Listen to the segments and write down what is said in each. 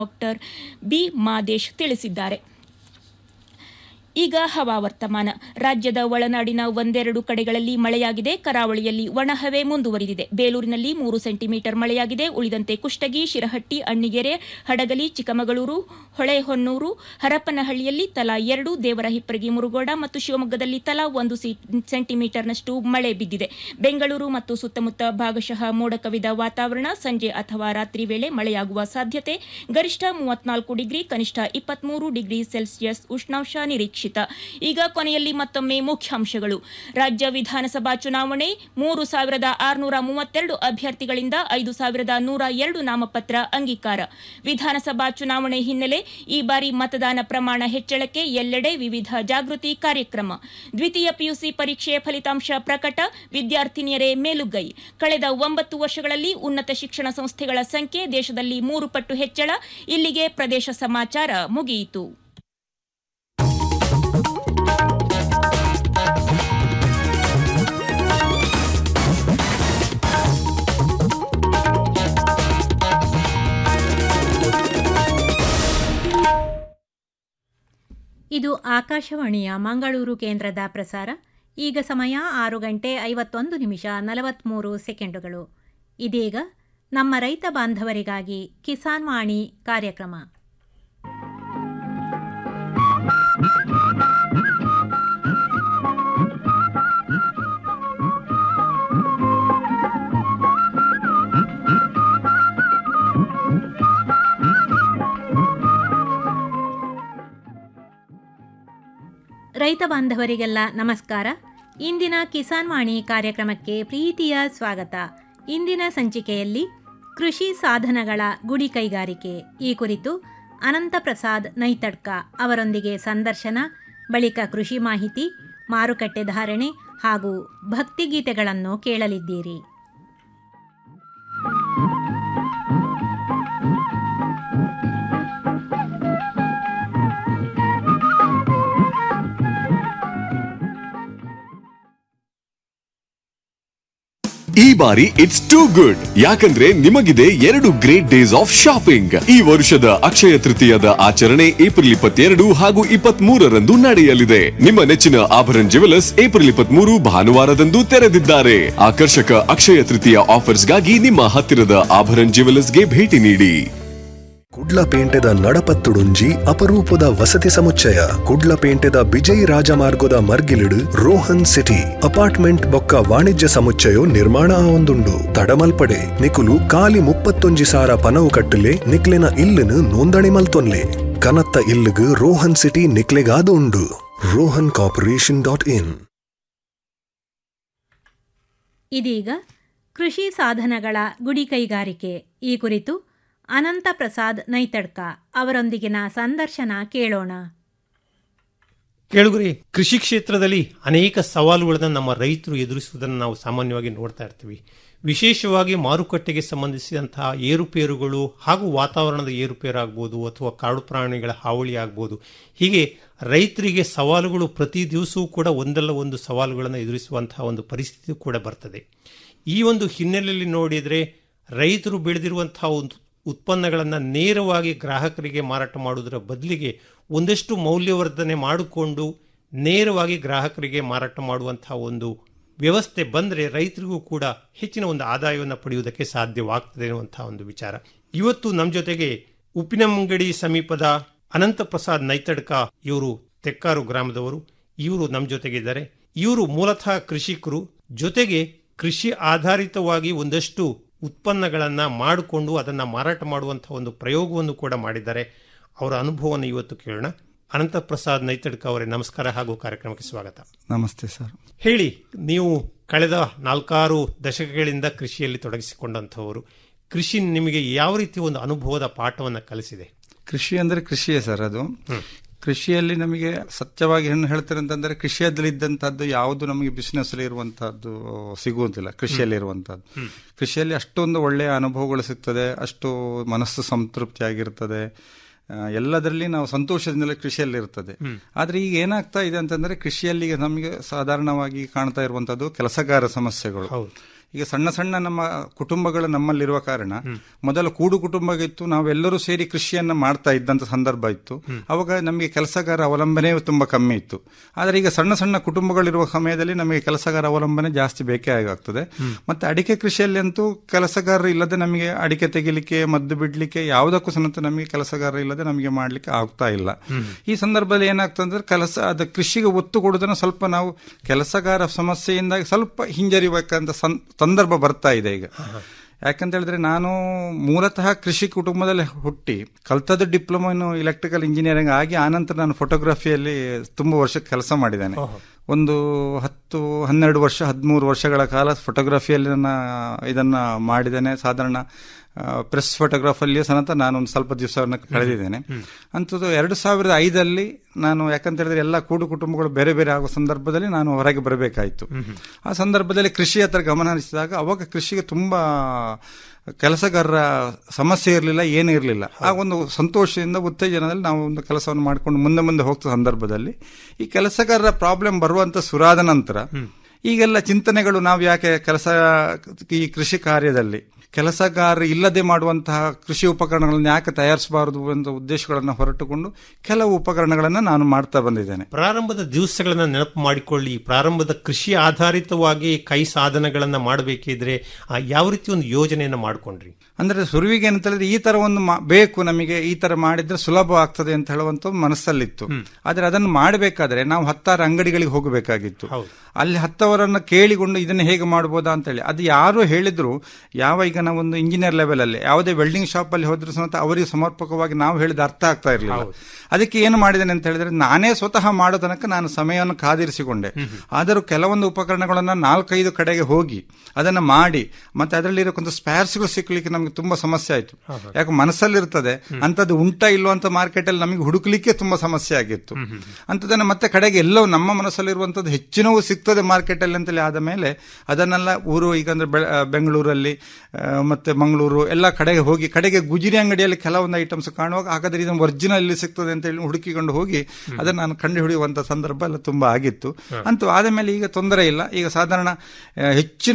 Doctor B Madesh ತಿಳಿಸಿದ್ದಾರೆ ಈಗ ಹವಾವರ್ತಮಾನ ರಾಜ್ಯದ ಒಳನಾಡಿನ ಒಂದೆರಡು ಕಡೆಗಳಲ್ಲಿ ಮಳೆಯಾಗಿದೆ ಕರಾವಳಿಯಲ್ಲಿ ಒಣಹವೆ ಮುಂದುವರಿದಿದೆ ಬೇಲೂರಿನಲ್ಲಿ ಮೂರು ಸೆಂಟಿಮೀಟರ್ ಮಳೆಯಾಗಿದೆ ಉಳಿದಂತೆ ಕುಷ್ಟಗಿ ಶಿರಹಟ್ಟಿ ಅಣ್ಣಿಗೆರೆ ಹಡಗಲಿ ಚಿಕ್ಕಮಗಳೂರು ಹೊಳೆಹೊನ್ನೂರು ಹರಪನಹಳ್ಳಿಯಲ್ಲಿ ತಲಾ ಎರಡು ದೇವರಹಿಪ್ಪರಗಿ ಮುರುಗೋಡ ಮತ್ತು ಶಿವಮೊಗ್ಗದಲ್ಲಿ ತಲಾ ಒಂದು ಸಿ- ಸೆಂಟಿಮೀಟರ್ನಷ್ಟು ಮಳೆ ಬಿದ್ದಿದೆ ಬೆಂಗಳೂರು ಮತ್ತು ಸುತ್ತಮುತ್ತ ಭಾಗಶಃ ಮೋಡ ಕವಿದ ವಾತಾವರಣ ಸಂಜೆ ಅಥವಾ ರಾತ್ರಿ ವೇಳೆ ಮಳೆಯಾಗುವ ಸಾಧ್ಯತೆ ಗರಿಷ್ಠ ಮೂವತ್ನಾಲ್ಕು ಡಿಗ್ರಿ ಕನಿಷ್ಠ ಇಪ್ಪತ್ಮೂರು ಡಿಗ್ರಿ ಸೆಲ್ಸಿಯಸ್ ಉಷ್ಣಾಂಶ ನಿರೀಕ್ಷಿತ ಈಗ ಕೊನೆಯಲ್ಲಿ ಮತ್ತೊಮ್ಮೆ ಮುಖ್ಯಾಂಶಗಳು ರಾಜ್ಯ ವಿಧಾನಸಭಾ ಚುನಾವಣೆ ಮೂರು ಸಾವಿರದ ಆರುನೂರ ಮೂವತ್ತೆರಡು ಅಭ್ಯರ್ಥಿಗಳಿಂದ ಐದು ಸಾವಿರದ ನೂರ ಎರಡು ನಾಮಪತ್ರ ಅಂಗೀಕಾರ ವಿಧಾನಸಭಾ ಚುನಾವಣೆ ಹಿನ್ನೆಲೆ ಈ ಬಾರಿ ಮತದಾನ ಪ್ರಮಾಣ ಹೆಚ್ಚಳಕ್ಕೆ ಎಲ್ಲೆಡೆ ವಿವಿಧ ಜಾಗೃತಿ ಕಾರ್ಯಕ್ರಮ ದ್ವಿತೀಯ ಪಿಯುಸಿ ಪರೀಕ್ಷೆ ಫಲಿತಾಂಶ ಪ್ರಕಟ ವಿದ್ಯಾರ್ಥಿನಿಯರೇ ಮೇಲುಗೈ ಕಳೆದ ಒಂಬತ್ತು ವರ್ಷಗಳಲ್ಲಿ ಉನ್ನತ ಶಿಕ್ಷಣ ಸಂಸ್ಥೆಗಳ ಸಂಖ್ಯೆ ದೇಶದಲ್ಲಿ ಮೂರು ಪಟ್ಟು ಹೆಚ್ಚಳ ಇಲ್ಲಿಗೆ ಪ್ರದೇಶ ಸಮಾಚಾರ ಮುಗಿಯಿತು ಇದು ಆಕಾಶವಾಣಿಯ ಮಂಗಳೂರು ಕೇಂದ್ರದ ಪ್ರಸಾರ ಈಗ ಸಮಯ ಆರು ಗಂಟೆ ಐವತ್ತೊಂದು ನಿಮಿಷ ನಲವತ್ತ್ಮೂರು ಸೆಕೆಂಡುಗಳು ಇದೀಗ ನಮ್ಮ ರೈತ ಬಾಂಧವರಿಗಾಗಿ ಕಿಸಾನ್ ವಾಣಿ ಕಾರ್ಯಕ್ರಮ ರೈತ ಬಾಂಧವರಿಗೆಲ್ಲ ನಮಸ್ಕಾರ ಇಂದಿನ ಕಿಸಾನ್ ವಾಣಿ ಕಾರ್ಯಕ್ರಮಕ್ಕೆ ಪ್ರೀತಿಯ ಸ್ವಾಗತ ಇಂದಿನ ಸಂಚಿಕೆಯಲ್ಲಿ ಕೃಷಿ ಸಾಧನಗಳ ಗುಡಿ ಕೈಗಾರಿಕೆ ಈ ಕುರಿತು ಅನಂತ ಪ್ರಸಾದ್ ನೈತಡ್ಕ ಅವರೊಂದಿಗೆ ಸಂದರ್ಶನ ಬಳಿಕ ಕೃಷಿ ಮಾಹಿತಿ ಮಾರುಕಟ್ಟೆ ಧಾರಣೆ ಹಾಗೂ ಭಕ್ತಿಗೀತೆಗಳನ್ನು ಕೇಳಲಿದ್ದೀರಿ ಈ ಬಾರಿ ಇಟ್ಸ್ ಟೂ ಗುಡ್ ಯಾಕಂದ್ರೆ ನಿಮಗಿದೆ ಎರಡು ಗ್ರೇಟ್ ಡೇಸ್ ಆಫ್ ಶಾಪಿಂಗ್ ಈ ವರ್ಷದ ಅಕ್ಷಯ ತೃತೀಯದ ಆಚರಣೆ ಏಪ್ರಿಲ್ ಇಪ್ಪತ್ತೆರಡು ಹಾಗೂ ಇಪ್ಪತ್ತ್ ಮೂರರಂದು ನಡೆಯಲಿದೆ ನಿಮ್ಮ ನೆಚ್ಚಿನ ಆಭರಣ ಜುವೆಲರ್ಸ್ ಏಪ್ರಿಲ್ ಇಪ್ಪತ್ತ್ ಮೂರು ಭಾನುವಾರದಂದು ತೆರೆದಿದ್ದಾರೆ ಆಕರ್ಷಕ ಅಕ್ಷಯ ತೃತೀಯ ಆಫರ್ಸ್ಗಾಗಿ ನಿಮ್ಮ ಹತ್ತಿರದ ಆಭರಣ ಜುವೆಲರ್ಸ್ಗೆ ಭೇಟಿ ನೀಡಿ ಕುಡ್ಲಪೇಂಟೆದ ನಡಪತ್ತುಡುಂಜಿ ಅಪರೂಪದ ವಸತಿ ಸಮುಚ್ಚಯ ಕುಡ್ಲಪೇಂಟೆದ ಬಿಜೈ ರಾಜಮಾರ್ಗದ ಮರ್ಗಿಲಿಡು ರೋಹನ್ ಸಿಟಿ ಅಪಾರ್ಟ್ಮೆಂಟ್ ಬೊಕ್ಕ ವಾಣಿಜ್ಯ ಸಮುಚ್ಚಯ ನಿರ್ಮಾಣ ಆವೊಂದುಂಡು ತಡಮಲ್ಪಡೆ ನಿಕುಲು ಕಾಲಿ ಮುಪ್ಪತ್ತೊಂಜಿ ಸಾರ ಪನವು ಕಟ್ಟಲೆ ನಿಕ್ಲೆನ ಇಲ್ಲುನು ನೋಂದಣಿ ಮಲ್ತೊನ್ಲೆ ಕನತ್ತ ಇಲ್ಲುಗು ರೋಹನ್ ಸಿಟಿ ನಿಕ್ಲೆಗಾದು ಉಂಡು ರೋಹನ್ ಕಾರ್ಪೊರೇಷನ್ ಡಾಟ್ ಇನ್ ಇದೀಗ ಕೃಷಿ ಸಾಧನಗಳ ಗುಡಿ ಕೈಗಾರಿಕೆ ಈ ಕುರಿತು ಅನಂತ ಪ್ರಸಾದ್ ನೈತಡ್ಕ ಅವರೊಂದಿಗಿನ ಸಂದರ್ಶನ ಕೇಳೋಣ ಕೇಳುಗರಿ ಕೃಷಿ ಕ್ಷೇತ್ರದಲ್ಲಿ ಅನೇಕ ಸವಾಲುಗಳನ್ನು ನಮ್ಮ ರೈತರು ಎದುರಿಸುವುದನ್ನು ನಾವು ಸಾಮಾನ್ಯವಾಗಿ ನೋಡ್ತಾ ಇರ್ತೀವಿ ವಿಶೇಷವಾಗಿ ಮಾರುಕಟ್ಟೆಗೆ ಸಂಬಂಧಿಸಿದಂತಹ ಏರುಪೇರುಗಳು ಹಾಗೂ ವಾತಾವರಣದ ಏರುಪೇರು ಆಗ್ಬೋದು ಅಥವಾ ಕಾಡು ಪ್ರಾಣಿಗಳ ಹಾವಳಿ ಆಗ್ಬೋದು ಹೀಗೆ ರೈತರಿಗೆ ಸವಾಲುಗಳು ಪ್ರತಿ ದಿವಸವೂ ಕೂಡ ಒಂದಲ್ಲ ಒಂದು ಸವಾಲುಗಳನ್ನು ಎದುರಿಸುವಂತಹ ಒಂದು ಪರಿಸ್ಥಿತಿ ಕೂಡ ಬರ್ತದೆ ಈ ಒಂದು ಹಿನ್ನೆಲೆಯಲ್ಲಿ ನೋಡಿದರೆ ರೈತರು ಬೆಳೆದಿರುವಂತಹ ಒಂದು ಉತ್ಪನ್ನಗಳನ್ನು ನೇರವಾಗಿ ಗ್ರಾಹಕರಿಗೆ ಮಾರಾಟ ಮಾಡುವುದರ ಬದಲಿಗೆ ಒಂದಷ್ಟು ಮೌಲ್ಯವರ್ಧನೆ ಮಾಡಿಕೊಂಡು ನೇರವಾಗಿ ಗ್ರಾಹಕರಿಗೆ ಮಾರಾಟ ಮಾಡುವಂತಹ ಒಂದು ವ್ಯವಸ್ಥೆ ಬಂದರೆ ರೈತರಿಗೂ ಕೂಡ ಹೆಚ್ಚಿನ ಒಂದು ಆದಾಯವನ್ನು ಪಡೆಯುವುದಕ್ಕೆ ಸಾಧ್ಯವಾಗ್ತದೆ ಅನ್ನುವಂತಹ ಒಂದು ವಿಚಾರ ಇವತ್ತು ನಮ್ಮ ಜೊತೆಗೆ ಉಪ್ಪಿನಂಗಡಿ ಸಮೀಪದ ಅನಂತ ಪ್ರಸಾದ್ ನೈತಡ್ಕ ಇವರು ತೆಕ್ಕಾರು ಗ್ರಾಮದವರು ಇವರು ನಮ್ಮ ಜೊತೆಗಿದ್ದಾರೆ ಇವರು ಮೂಲತಃ ಕೃಷಿಕರು ಜೊತೆಗೆ ಕೃಷಿ ಆಧಾರಿತವಾಗಿ ಒಂದಷ್ಟು ಉತ್ಪನ್ನಗಳನ್ನು ಮಾಡಿಕೊಂಡು ಅದನ್ನು ಮಾರಾಟ ಮಾಡುವಂತಹ ಒಂದು ಪ್ರಯೋಗವನ್ನು ಕೂಡ ಮಾಡಿದ್ದಾರೆ ಅವರ ಅನುಭವವನ್ನು ಇವತ್ತು ಕೇಳೋಣ ಅನಂತ ಪ್ರಸಾದ್ ನೈತಡ್ಕ ಅವರೇ ನಮಸ್ಕಾರ ಹಾಗೂ ಕಾರ್ಯಕ್ರಮಕ್ಕೆ ಸ್ವಾಗತ ನಮಸ್ತೆ ಸರ್ ಹೇಳಿ ನೀವು ಕಳೆದ ನಾಲ್ಕಾರು ದಶಕಗಳಿಂದ ಕೃಷಿಯಲ್ಲಿ ತೊಡಗಿಸಿಕೊಂಡಂಥವರು ಕೃಷಿ ನಿಮಗೆ ಯಾವ ರೀತಿ ಒಂದು ಅನುಭವದ ಪಾಠವನ್ನು ಕಲಿಸಿದೆ ಕೃಷಿ ಅಂದ್ರೆ ಕೃಷಿಯೇ ಸರ್ ಅದು ಕೃಷಿಯಲ್ಲಿ ನಮಗೆ ಸತ್ಯವಾಗಿ ಏನು ಹೇಳ್ತಾರೆ ಅಂತಂದ್ರೆ ಕೃಷಿಯಲ್ಲಿ ಇದ್ದಂತಹದ್ದು ಯಾವುದು ನಮಗೆ ಬಿಸಿನೆಸ್ ಇರುವಂತಹದ್ದು ಸಿಗುವುದಿಲ್ಲ ಕೃಷಿಯಲ್ಲಿ ಇರುವಂತಹದ್ದು ಕೃಷಿಯಲ್ಲಿ ಅಷ್ಟೊಂದು ಒಳ್ಳೆಯ ಅನುಭವಗಳು ಸಿಗ್ತದೆ ಅಷ್ಟು ಮನಸ್ಸು ಸಂತೃಪ್ತಿ ಆಗಿರ್ತದೆ ಆ, ಎಲ್ಲದರಲ್ಲಿ ನಾವು ಸಂತೋಷದಿಂದಲೇ ಕೃಷಿಯಲ್ಲಿ ಇರ್ತದೆ ಆದ್ರೆ ಈಗ ಏನಾಗ್ತಾ ಇದೆ ಅಂತಂದ್ರೆ ಕೃಷಿಯಲ್ಲಿ ಈಗ ನಮಗೆ ಸಾಧಾರಣವಾಗಿ ಕಾಣ್ತಾ ಇರುವಂತದ್ದು ಕೆಲಸಗಾರ ಸಮಸ್ಯೆಗಳು ಈಗ ಸಣ್ಣ ಸಣ್ಣ ನಮ್ಮ ಕುಟುಂಬಗಳು ನಮ್ಮಲ್ಲಿರುವ ಕಾರಣ ಮೊದಲು ಕೂಡು ಕುಟುಂಬ ಇತ್ತು ನಾವೆಲ್ಲರೂ ಸೇರಿ ಕೃಷಿಯನ್ನ ಮಾಡ್ತಾ ಇದ್ದಂತ ಸಂದರ್ಭ ಇತ್ತು ಅವಾಗ ನಮಗೆ ಕೆಲಸಗಾರ ಅವಲಂಬನೆ ತುಂಬಾ ಕಮ್ಮಿ ಇತ್ತು ಆದರೆ ಈಗ ಸಣ್ಣ ಸಣ್ಣ ಕುಟುಂಬಗಳಿರುವ ಸಮಯದಲ್ಲಿ ನಮಗೆ ಕೆಲಸಗಾರ ಅವಲಂಬನೆ ಜಾಸ್ತಿ ಬೇಕೇ ಆಗಾಗ್ತದೆ ಮತ್ತೆ ಅಡಿಕೆ ಕೃಷಿಯಲ್ಲಿ ಅಂತೂ ಕೆಲಸಗಾರರು ಇಲ್ಲದೆ ನಮಗೆ ಅಡಿಕೆ ತೆಗಿಲಿಕ್ಕೆ ಮದ್ದು ಬಿಡ್ಲಿಕ್ಕೆ ಯಾವುದಕ್ಕೂ ಸಮೇತ ನಮಗೆ ಕೆಲಸಗಾರ ಇಲ್ಲದೆ ನಮಗೆ ಮಾಡ್ಲಿಕ್ಕೆ ಆಗ್ತಾ ಇಲ್ಲ ಈ ಸಂದರ್ಭದಲ್ಲಿ ಏನಾಗ್ತದೆ ಅಂದ್ರೆ ಕೆಲಸ ಅದ ಕೃಷಿಗೆ ಒತ್ತು ಕೊಡುವುದನ್ನು ಸ್ವಲ್ಪ ನಾವು ಕೆಲಸಗಾರ ಸಮಸ್ಯೆಯಿಂದಾಗಿ ಸ್ವಲ್ಪ ಹಿಂಜರಿಬೇಕಂತ ಸಂ- ಸಂದರ್ಭ ಬರ್ತಾ ಇದೆ ಈಗ ಯಾಕಂತ ಹೇಳಿದ್ರೆ ನಾನು ಮೂಲತಃ ಕೃಷಿ ಕುಟುಂಬದಲ್ಲಿ ಹುಟ್ಟಿ ಕಲ್ತದ್ದು ಡಿಪ್ಲೊಮಾ ಇನ್ ಇಲೆಕ್ಟ್ರಿಕಲ್ ಇಂಜಿನಿಯರಿಂಗ್ ಆಗಿ ಆನಂತರ ನಾನು ಫೋಟೋಗ್ರಫಿಯಲ್ಲಿ ತುಂಬ ವರ್ಷ ಕೆಲಸ ಮಾಡಿದ್ದೇನೆ ಒಂದು ಹತ್ತು ಹನ್ನೆರಡು ವರ್ಷ ಹದಿಮೂರು ವರ್ಷಗಳ ಕಾಲ ಫೋಟೋಗ್ರಫಿಯಲ್ಲಿ ನನ್ನ ಇದನ್ನ ಮಾಡಿದ್ದೇನೆ ಸಾಧಾರಣ ಪ್ರೆಸ್ ಫೋಟೋಗ್ರಾಫಲ್ಲಿಯೂ ಸಮೇತ ನಾನು ಒಂದು ಸ್ವಲ್ಪ ದಿವಸವನ್ನು ಕಳೆದಿದ್ದೇನೆ ಅಂಥದ್ದು ಎರಡು ಸಾವಿರದ ಐದಲ್ಲಿ ನಾನು ಯಾಕಂತ ಹೇಳಿದ್ರೆ ಎಲ್ಲ ಕೂಡು ಕುಟುಂಬಗಳು ಬೇರೆ ಬೇರೆ ಆಗುವ ಸಂದರ್ಭದಲ್ಲಿ ನಾನು ಹೊರಗೆ ಬರಬೇಕಾಯಿತು ಆ ಸಂದರ್ಭದಲ್ಲಿ ಕೃಷಿ ಹತ್ರ ಗಮನ ಹರಿಸಿದಾಗ ಅವಾಗ ಕೃಷಿಗೆ ತುಂಬಾ ಕೆಲಸಗಾರರ ಸಮಸ್ಯೆ ಇರಲಿಲ್ಲ ಏನೂ ಇರಲಿಲ್ಲ ಆ ಒಂದು ಸಂತೋಷದಿಂದ ಉತ್ತೇಜನದಲ್ಲಿ ನಾವು ಒಂದು ಕೆಲಸವನ್ನು ಮಾಡಿಕೊಂಡು ಮುಂದೆ ಮುಂದೆ ಹೋಗ್ತ ಸಂದರ್ಭದಲ್ಲಿ ಈ ಕೆಲಸಗಾರರ ಪ್ರಾಬ್ಲಮ್ ಬರುವಂತ ಸುರಾದ ನಂತರ ಈಗೆಲ್ಲ ಚಿಂತನೆಗಳು ನಾವು ಯಾಕೆ ಕೆಲಸ ಈ ಕೃಷಿ ಕಾರ್ಯದಲ್ಲಿ ಕೆಲಸಗಾರ ಇಲ್ಲದೆ ಮಾಡುವಂತಹ ಕೃಷಿ ಉಪಕರಣಗಳನ್ನು ಯಾಕೆ ತಯಾರಿಸಬಾರದು ಅಂತ ಉದ್ದೇಶಗಳನ್ನು ಹೊರಟುಕೊಂಡು ಕೆಲವು ಉಪಕರಣಗಳನ್ನು ನಾನು ಮಾಡ್ತಾ ಬಂದಿದ್ದೇನೆ ಪ್ರಾರಂಭದ ದಿವಸಗಳನ್ನ ನೆನಪು ಮಾಡಿಕೊಳ್ಳಿ ಪ್ರಾರಂಭದ ಕೃಷಿ ಆಧಾರಿತವಾಗಿ ಕೈ ಸಾಧನಗಳನ್ನ ಮಾಡಬೇಕಿದ್ರೆ ಆ ಯಾವ ರೀತಿ ಒಂದು ಯೋಜನೆಯನ್ನ ಮಾಡ್ಕೊಂಡ್ರಿ ಅಂದ್ರೆ ಸುರುವಿಗೆ ಏನಂತ ಹೇಳಿದ್ರೆ ಈ ತರ ಒಂದು ಮಾ- ಬೇಕು ನಮಗೆ ಈ ತರ ಮಾಡಿದ್ರೆ ಸುಲಭ ಆಗ್ತದೆ ಅಂತ ಹೇಳುವಂತ ಒಂದು ಮನಸ್ಸಲ್ಲಿತ್ತು ಆದ್ರೆ ಅದನ್ನು ಮಾಡಬೇಕಾದ್ರೆ ನಾವು ಹತ್ತಾರು ಅಂಗಡಿಗಳಿಗೆ ಹೋಗಬೇಕಾಗಿತ್ತು ಅಲ್ಲಿ ಹತ್ತವರನ್ನ ಕೇಳಿಕೊಂಡು ಇದನ್ನ ಹೇಗೆ ಮಾಡ್ಬೋದಾ ಅಂತ ಹೇಳಿ ಅದು ಯಾರು ಹೇಳಿದ್ರು ಯಾವ ಈಗ ನಾವು ಒಂದು ಇಂಜಿನಿಯರ್ ಲೆವೆಲ್ ಅಲ್ಲಿ ಯಾವುದೇ ವೆಲ್ಡಿಂಗ್ ಶಾಪ್ ಅಲ್ಲಿ ಹೋದ್ರೂ ಸಮೇತ ಅವರಿಗೆ ಸಮರ್ಪಕವಾಗಿ ನಾವು ಹೇಳಿದ ಅರ್ಥ ಆಗ್ತಾ ಇರಲಿಲ್ಲ ಅದಕ್ಕೆ ಏನು ಮಾಡಿದ್ದೇನೆ ಅಂತ ಹೇಳಿದ್ರೆ ನಾನೇ ಸ್ವತಃ ಮಾಡೋ ತನಕ ನಾನು ಸಮಯವನ್ನು ಕಾದಿರಿಸಿಕೊಂಡೆ ಆದರೂ ಕೆಲವೊಂದು ಉಪಕರಣಗಳನ್ನ ನಾಲ್ಕೈದು ಕಡೆಗೆ ಹೋಗಿ ಅದನ್ನ ಮಾಡಿ ಮತ್ತೆ ಅದರಲ್ಲಿ ಇರಕೊಂತ ಸ್ಪೇರ್ಸ್ಗಳು ಸಿಕ್ಲಿಕ್ಕೆ ನಮಗೆ ತುಂಬಾ ಸಮಸ್ಯೆ ಆಯ್ತು ಯಾಕೆ ಮನಸ್ಸಲ್ಲಿರ್ತದೆ ಅಂತದ್ದು ಉಂಟಾ ಇಲ್ವೋ ಅಂತ ಮಾರ್ಕೆಟ್ ಅಲ್ಲಿ ನಮಗೆ ಹುಡುಕ್ಲಿಕ್ಕೆ ತುಂಬಾ ಸಮಸ್ಯೆ ಆಗಿತ್ತು ಅಂತದನ್ನ ಮತ್ತೆ ಕಡೆಗೆ ಎಲ್ಲವೂ ನಮ್ಮ ಮನಸ್ಸಲ್ಲಿರುವಂತದ್ದು ಹೆಚ್ಚಿನವು ಸಿಗ್ತದೆ ಮಾರ್ಕೆಟ್ ಅಲ್ಲಿ ಅಂತೇಳಿ ಆದ ಮೇಲೆ ಅದನ್ನೆಲ್ಲ ಊರು ಈಗ ಅಂದ್ರೆ ಬೆಳ- ಆ, ಬೆಂಗಳೂರಲ್ಲಿ ಆ, ಮತ್ತೆ ಮಂಗಳೂರು ಎಲ್ಲ ಕಡೆಗೆ ಹೋಗಿ ಕಡೆಗೆ ಗುಜಿರಿ ಅಂಗಡಿಯಲ್ಲಿ ಕೆಲವೊಂದು ಐಟಮ್ಸ್ ಕಾಣುವಾಗ ಹಾಗಾದ್ರೆ ಇದನ್ನು ಒರಿಜಿನಲ್ ಇಲ್ಲಿ ಸಿಗ್ತದೆ ಅಂತ ಹೇಳಿ ಹುಡುಕಿಕೊಂಡು ಹೋಗಿ ಅದನ್ನ ನಾನು ಕಂಡು ಹಿಡಿಯುವಂತ ಸಂದರ್ಭ ಎಲ್ಲ ತುಂಬಾ ಆಗಿತ್ತು ಅಂತೂ ಆದ ಮೇಲೆ ಈಗ ತೊಂದರೆ ಇಲ್ಲ ಈಗ ಸಾಧಾರಣ ಆ, ಹೆಚ್ಚಿನ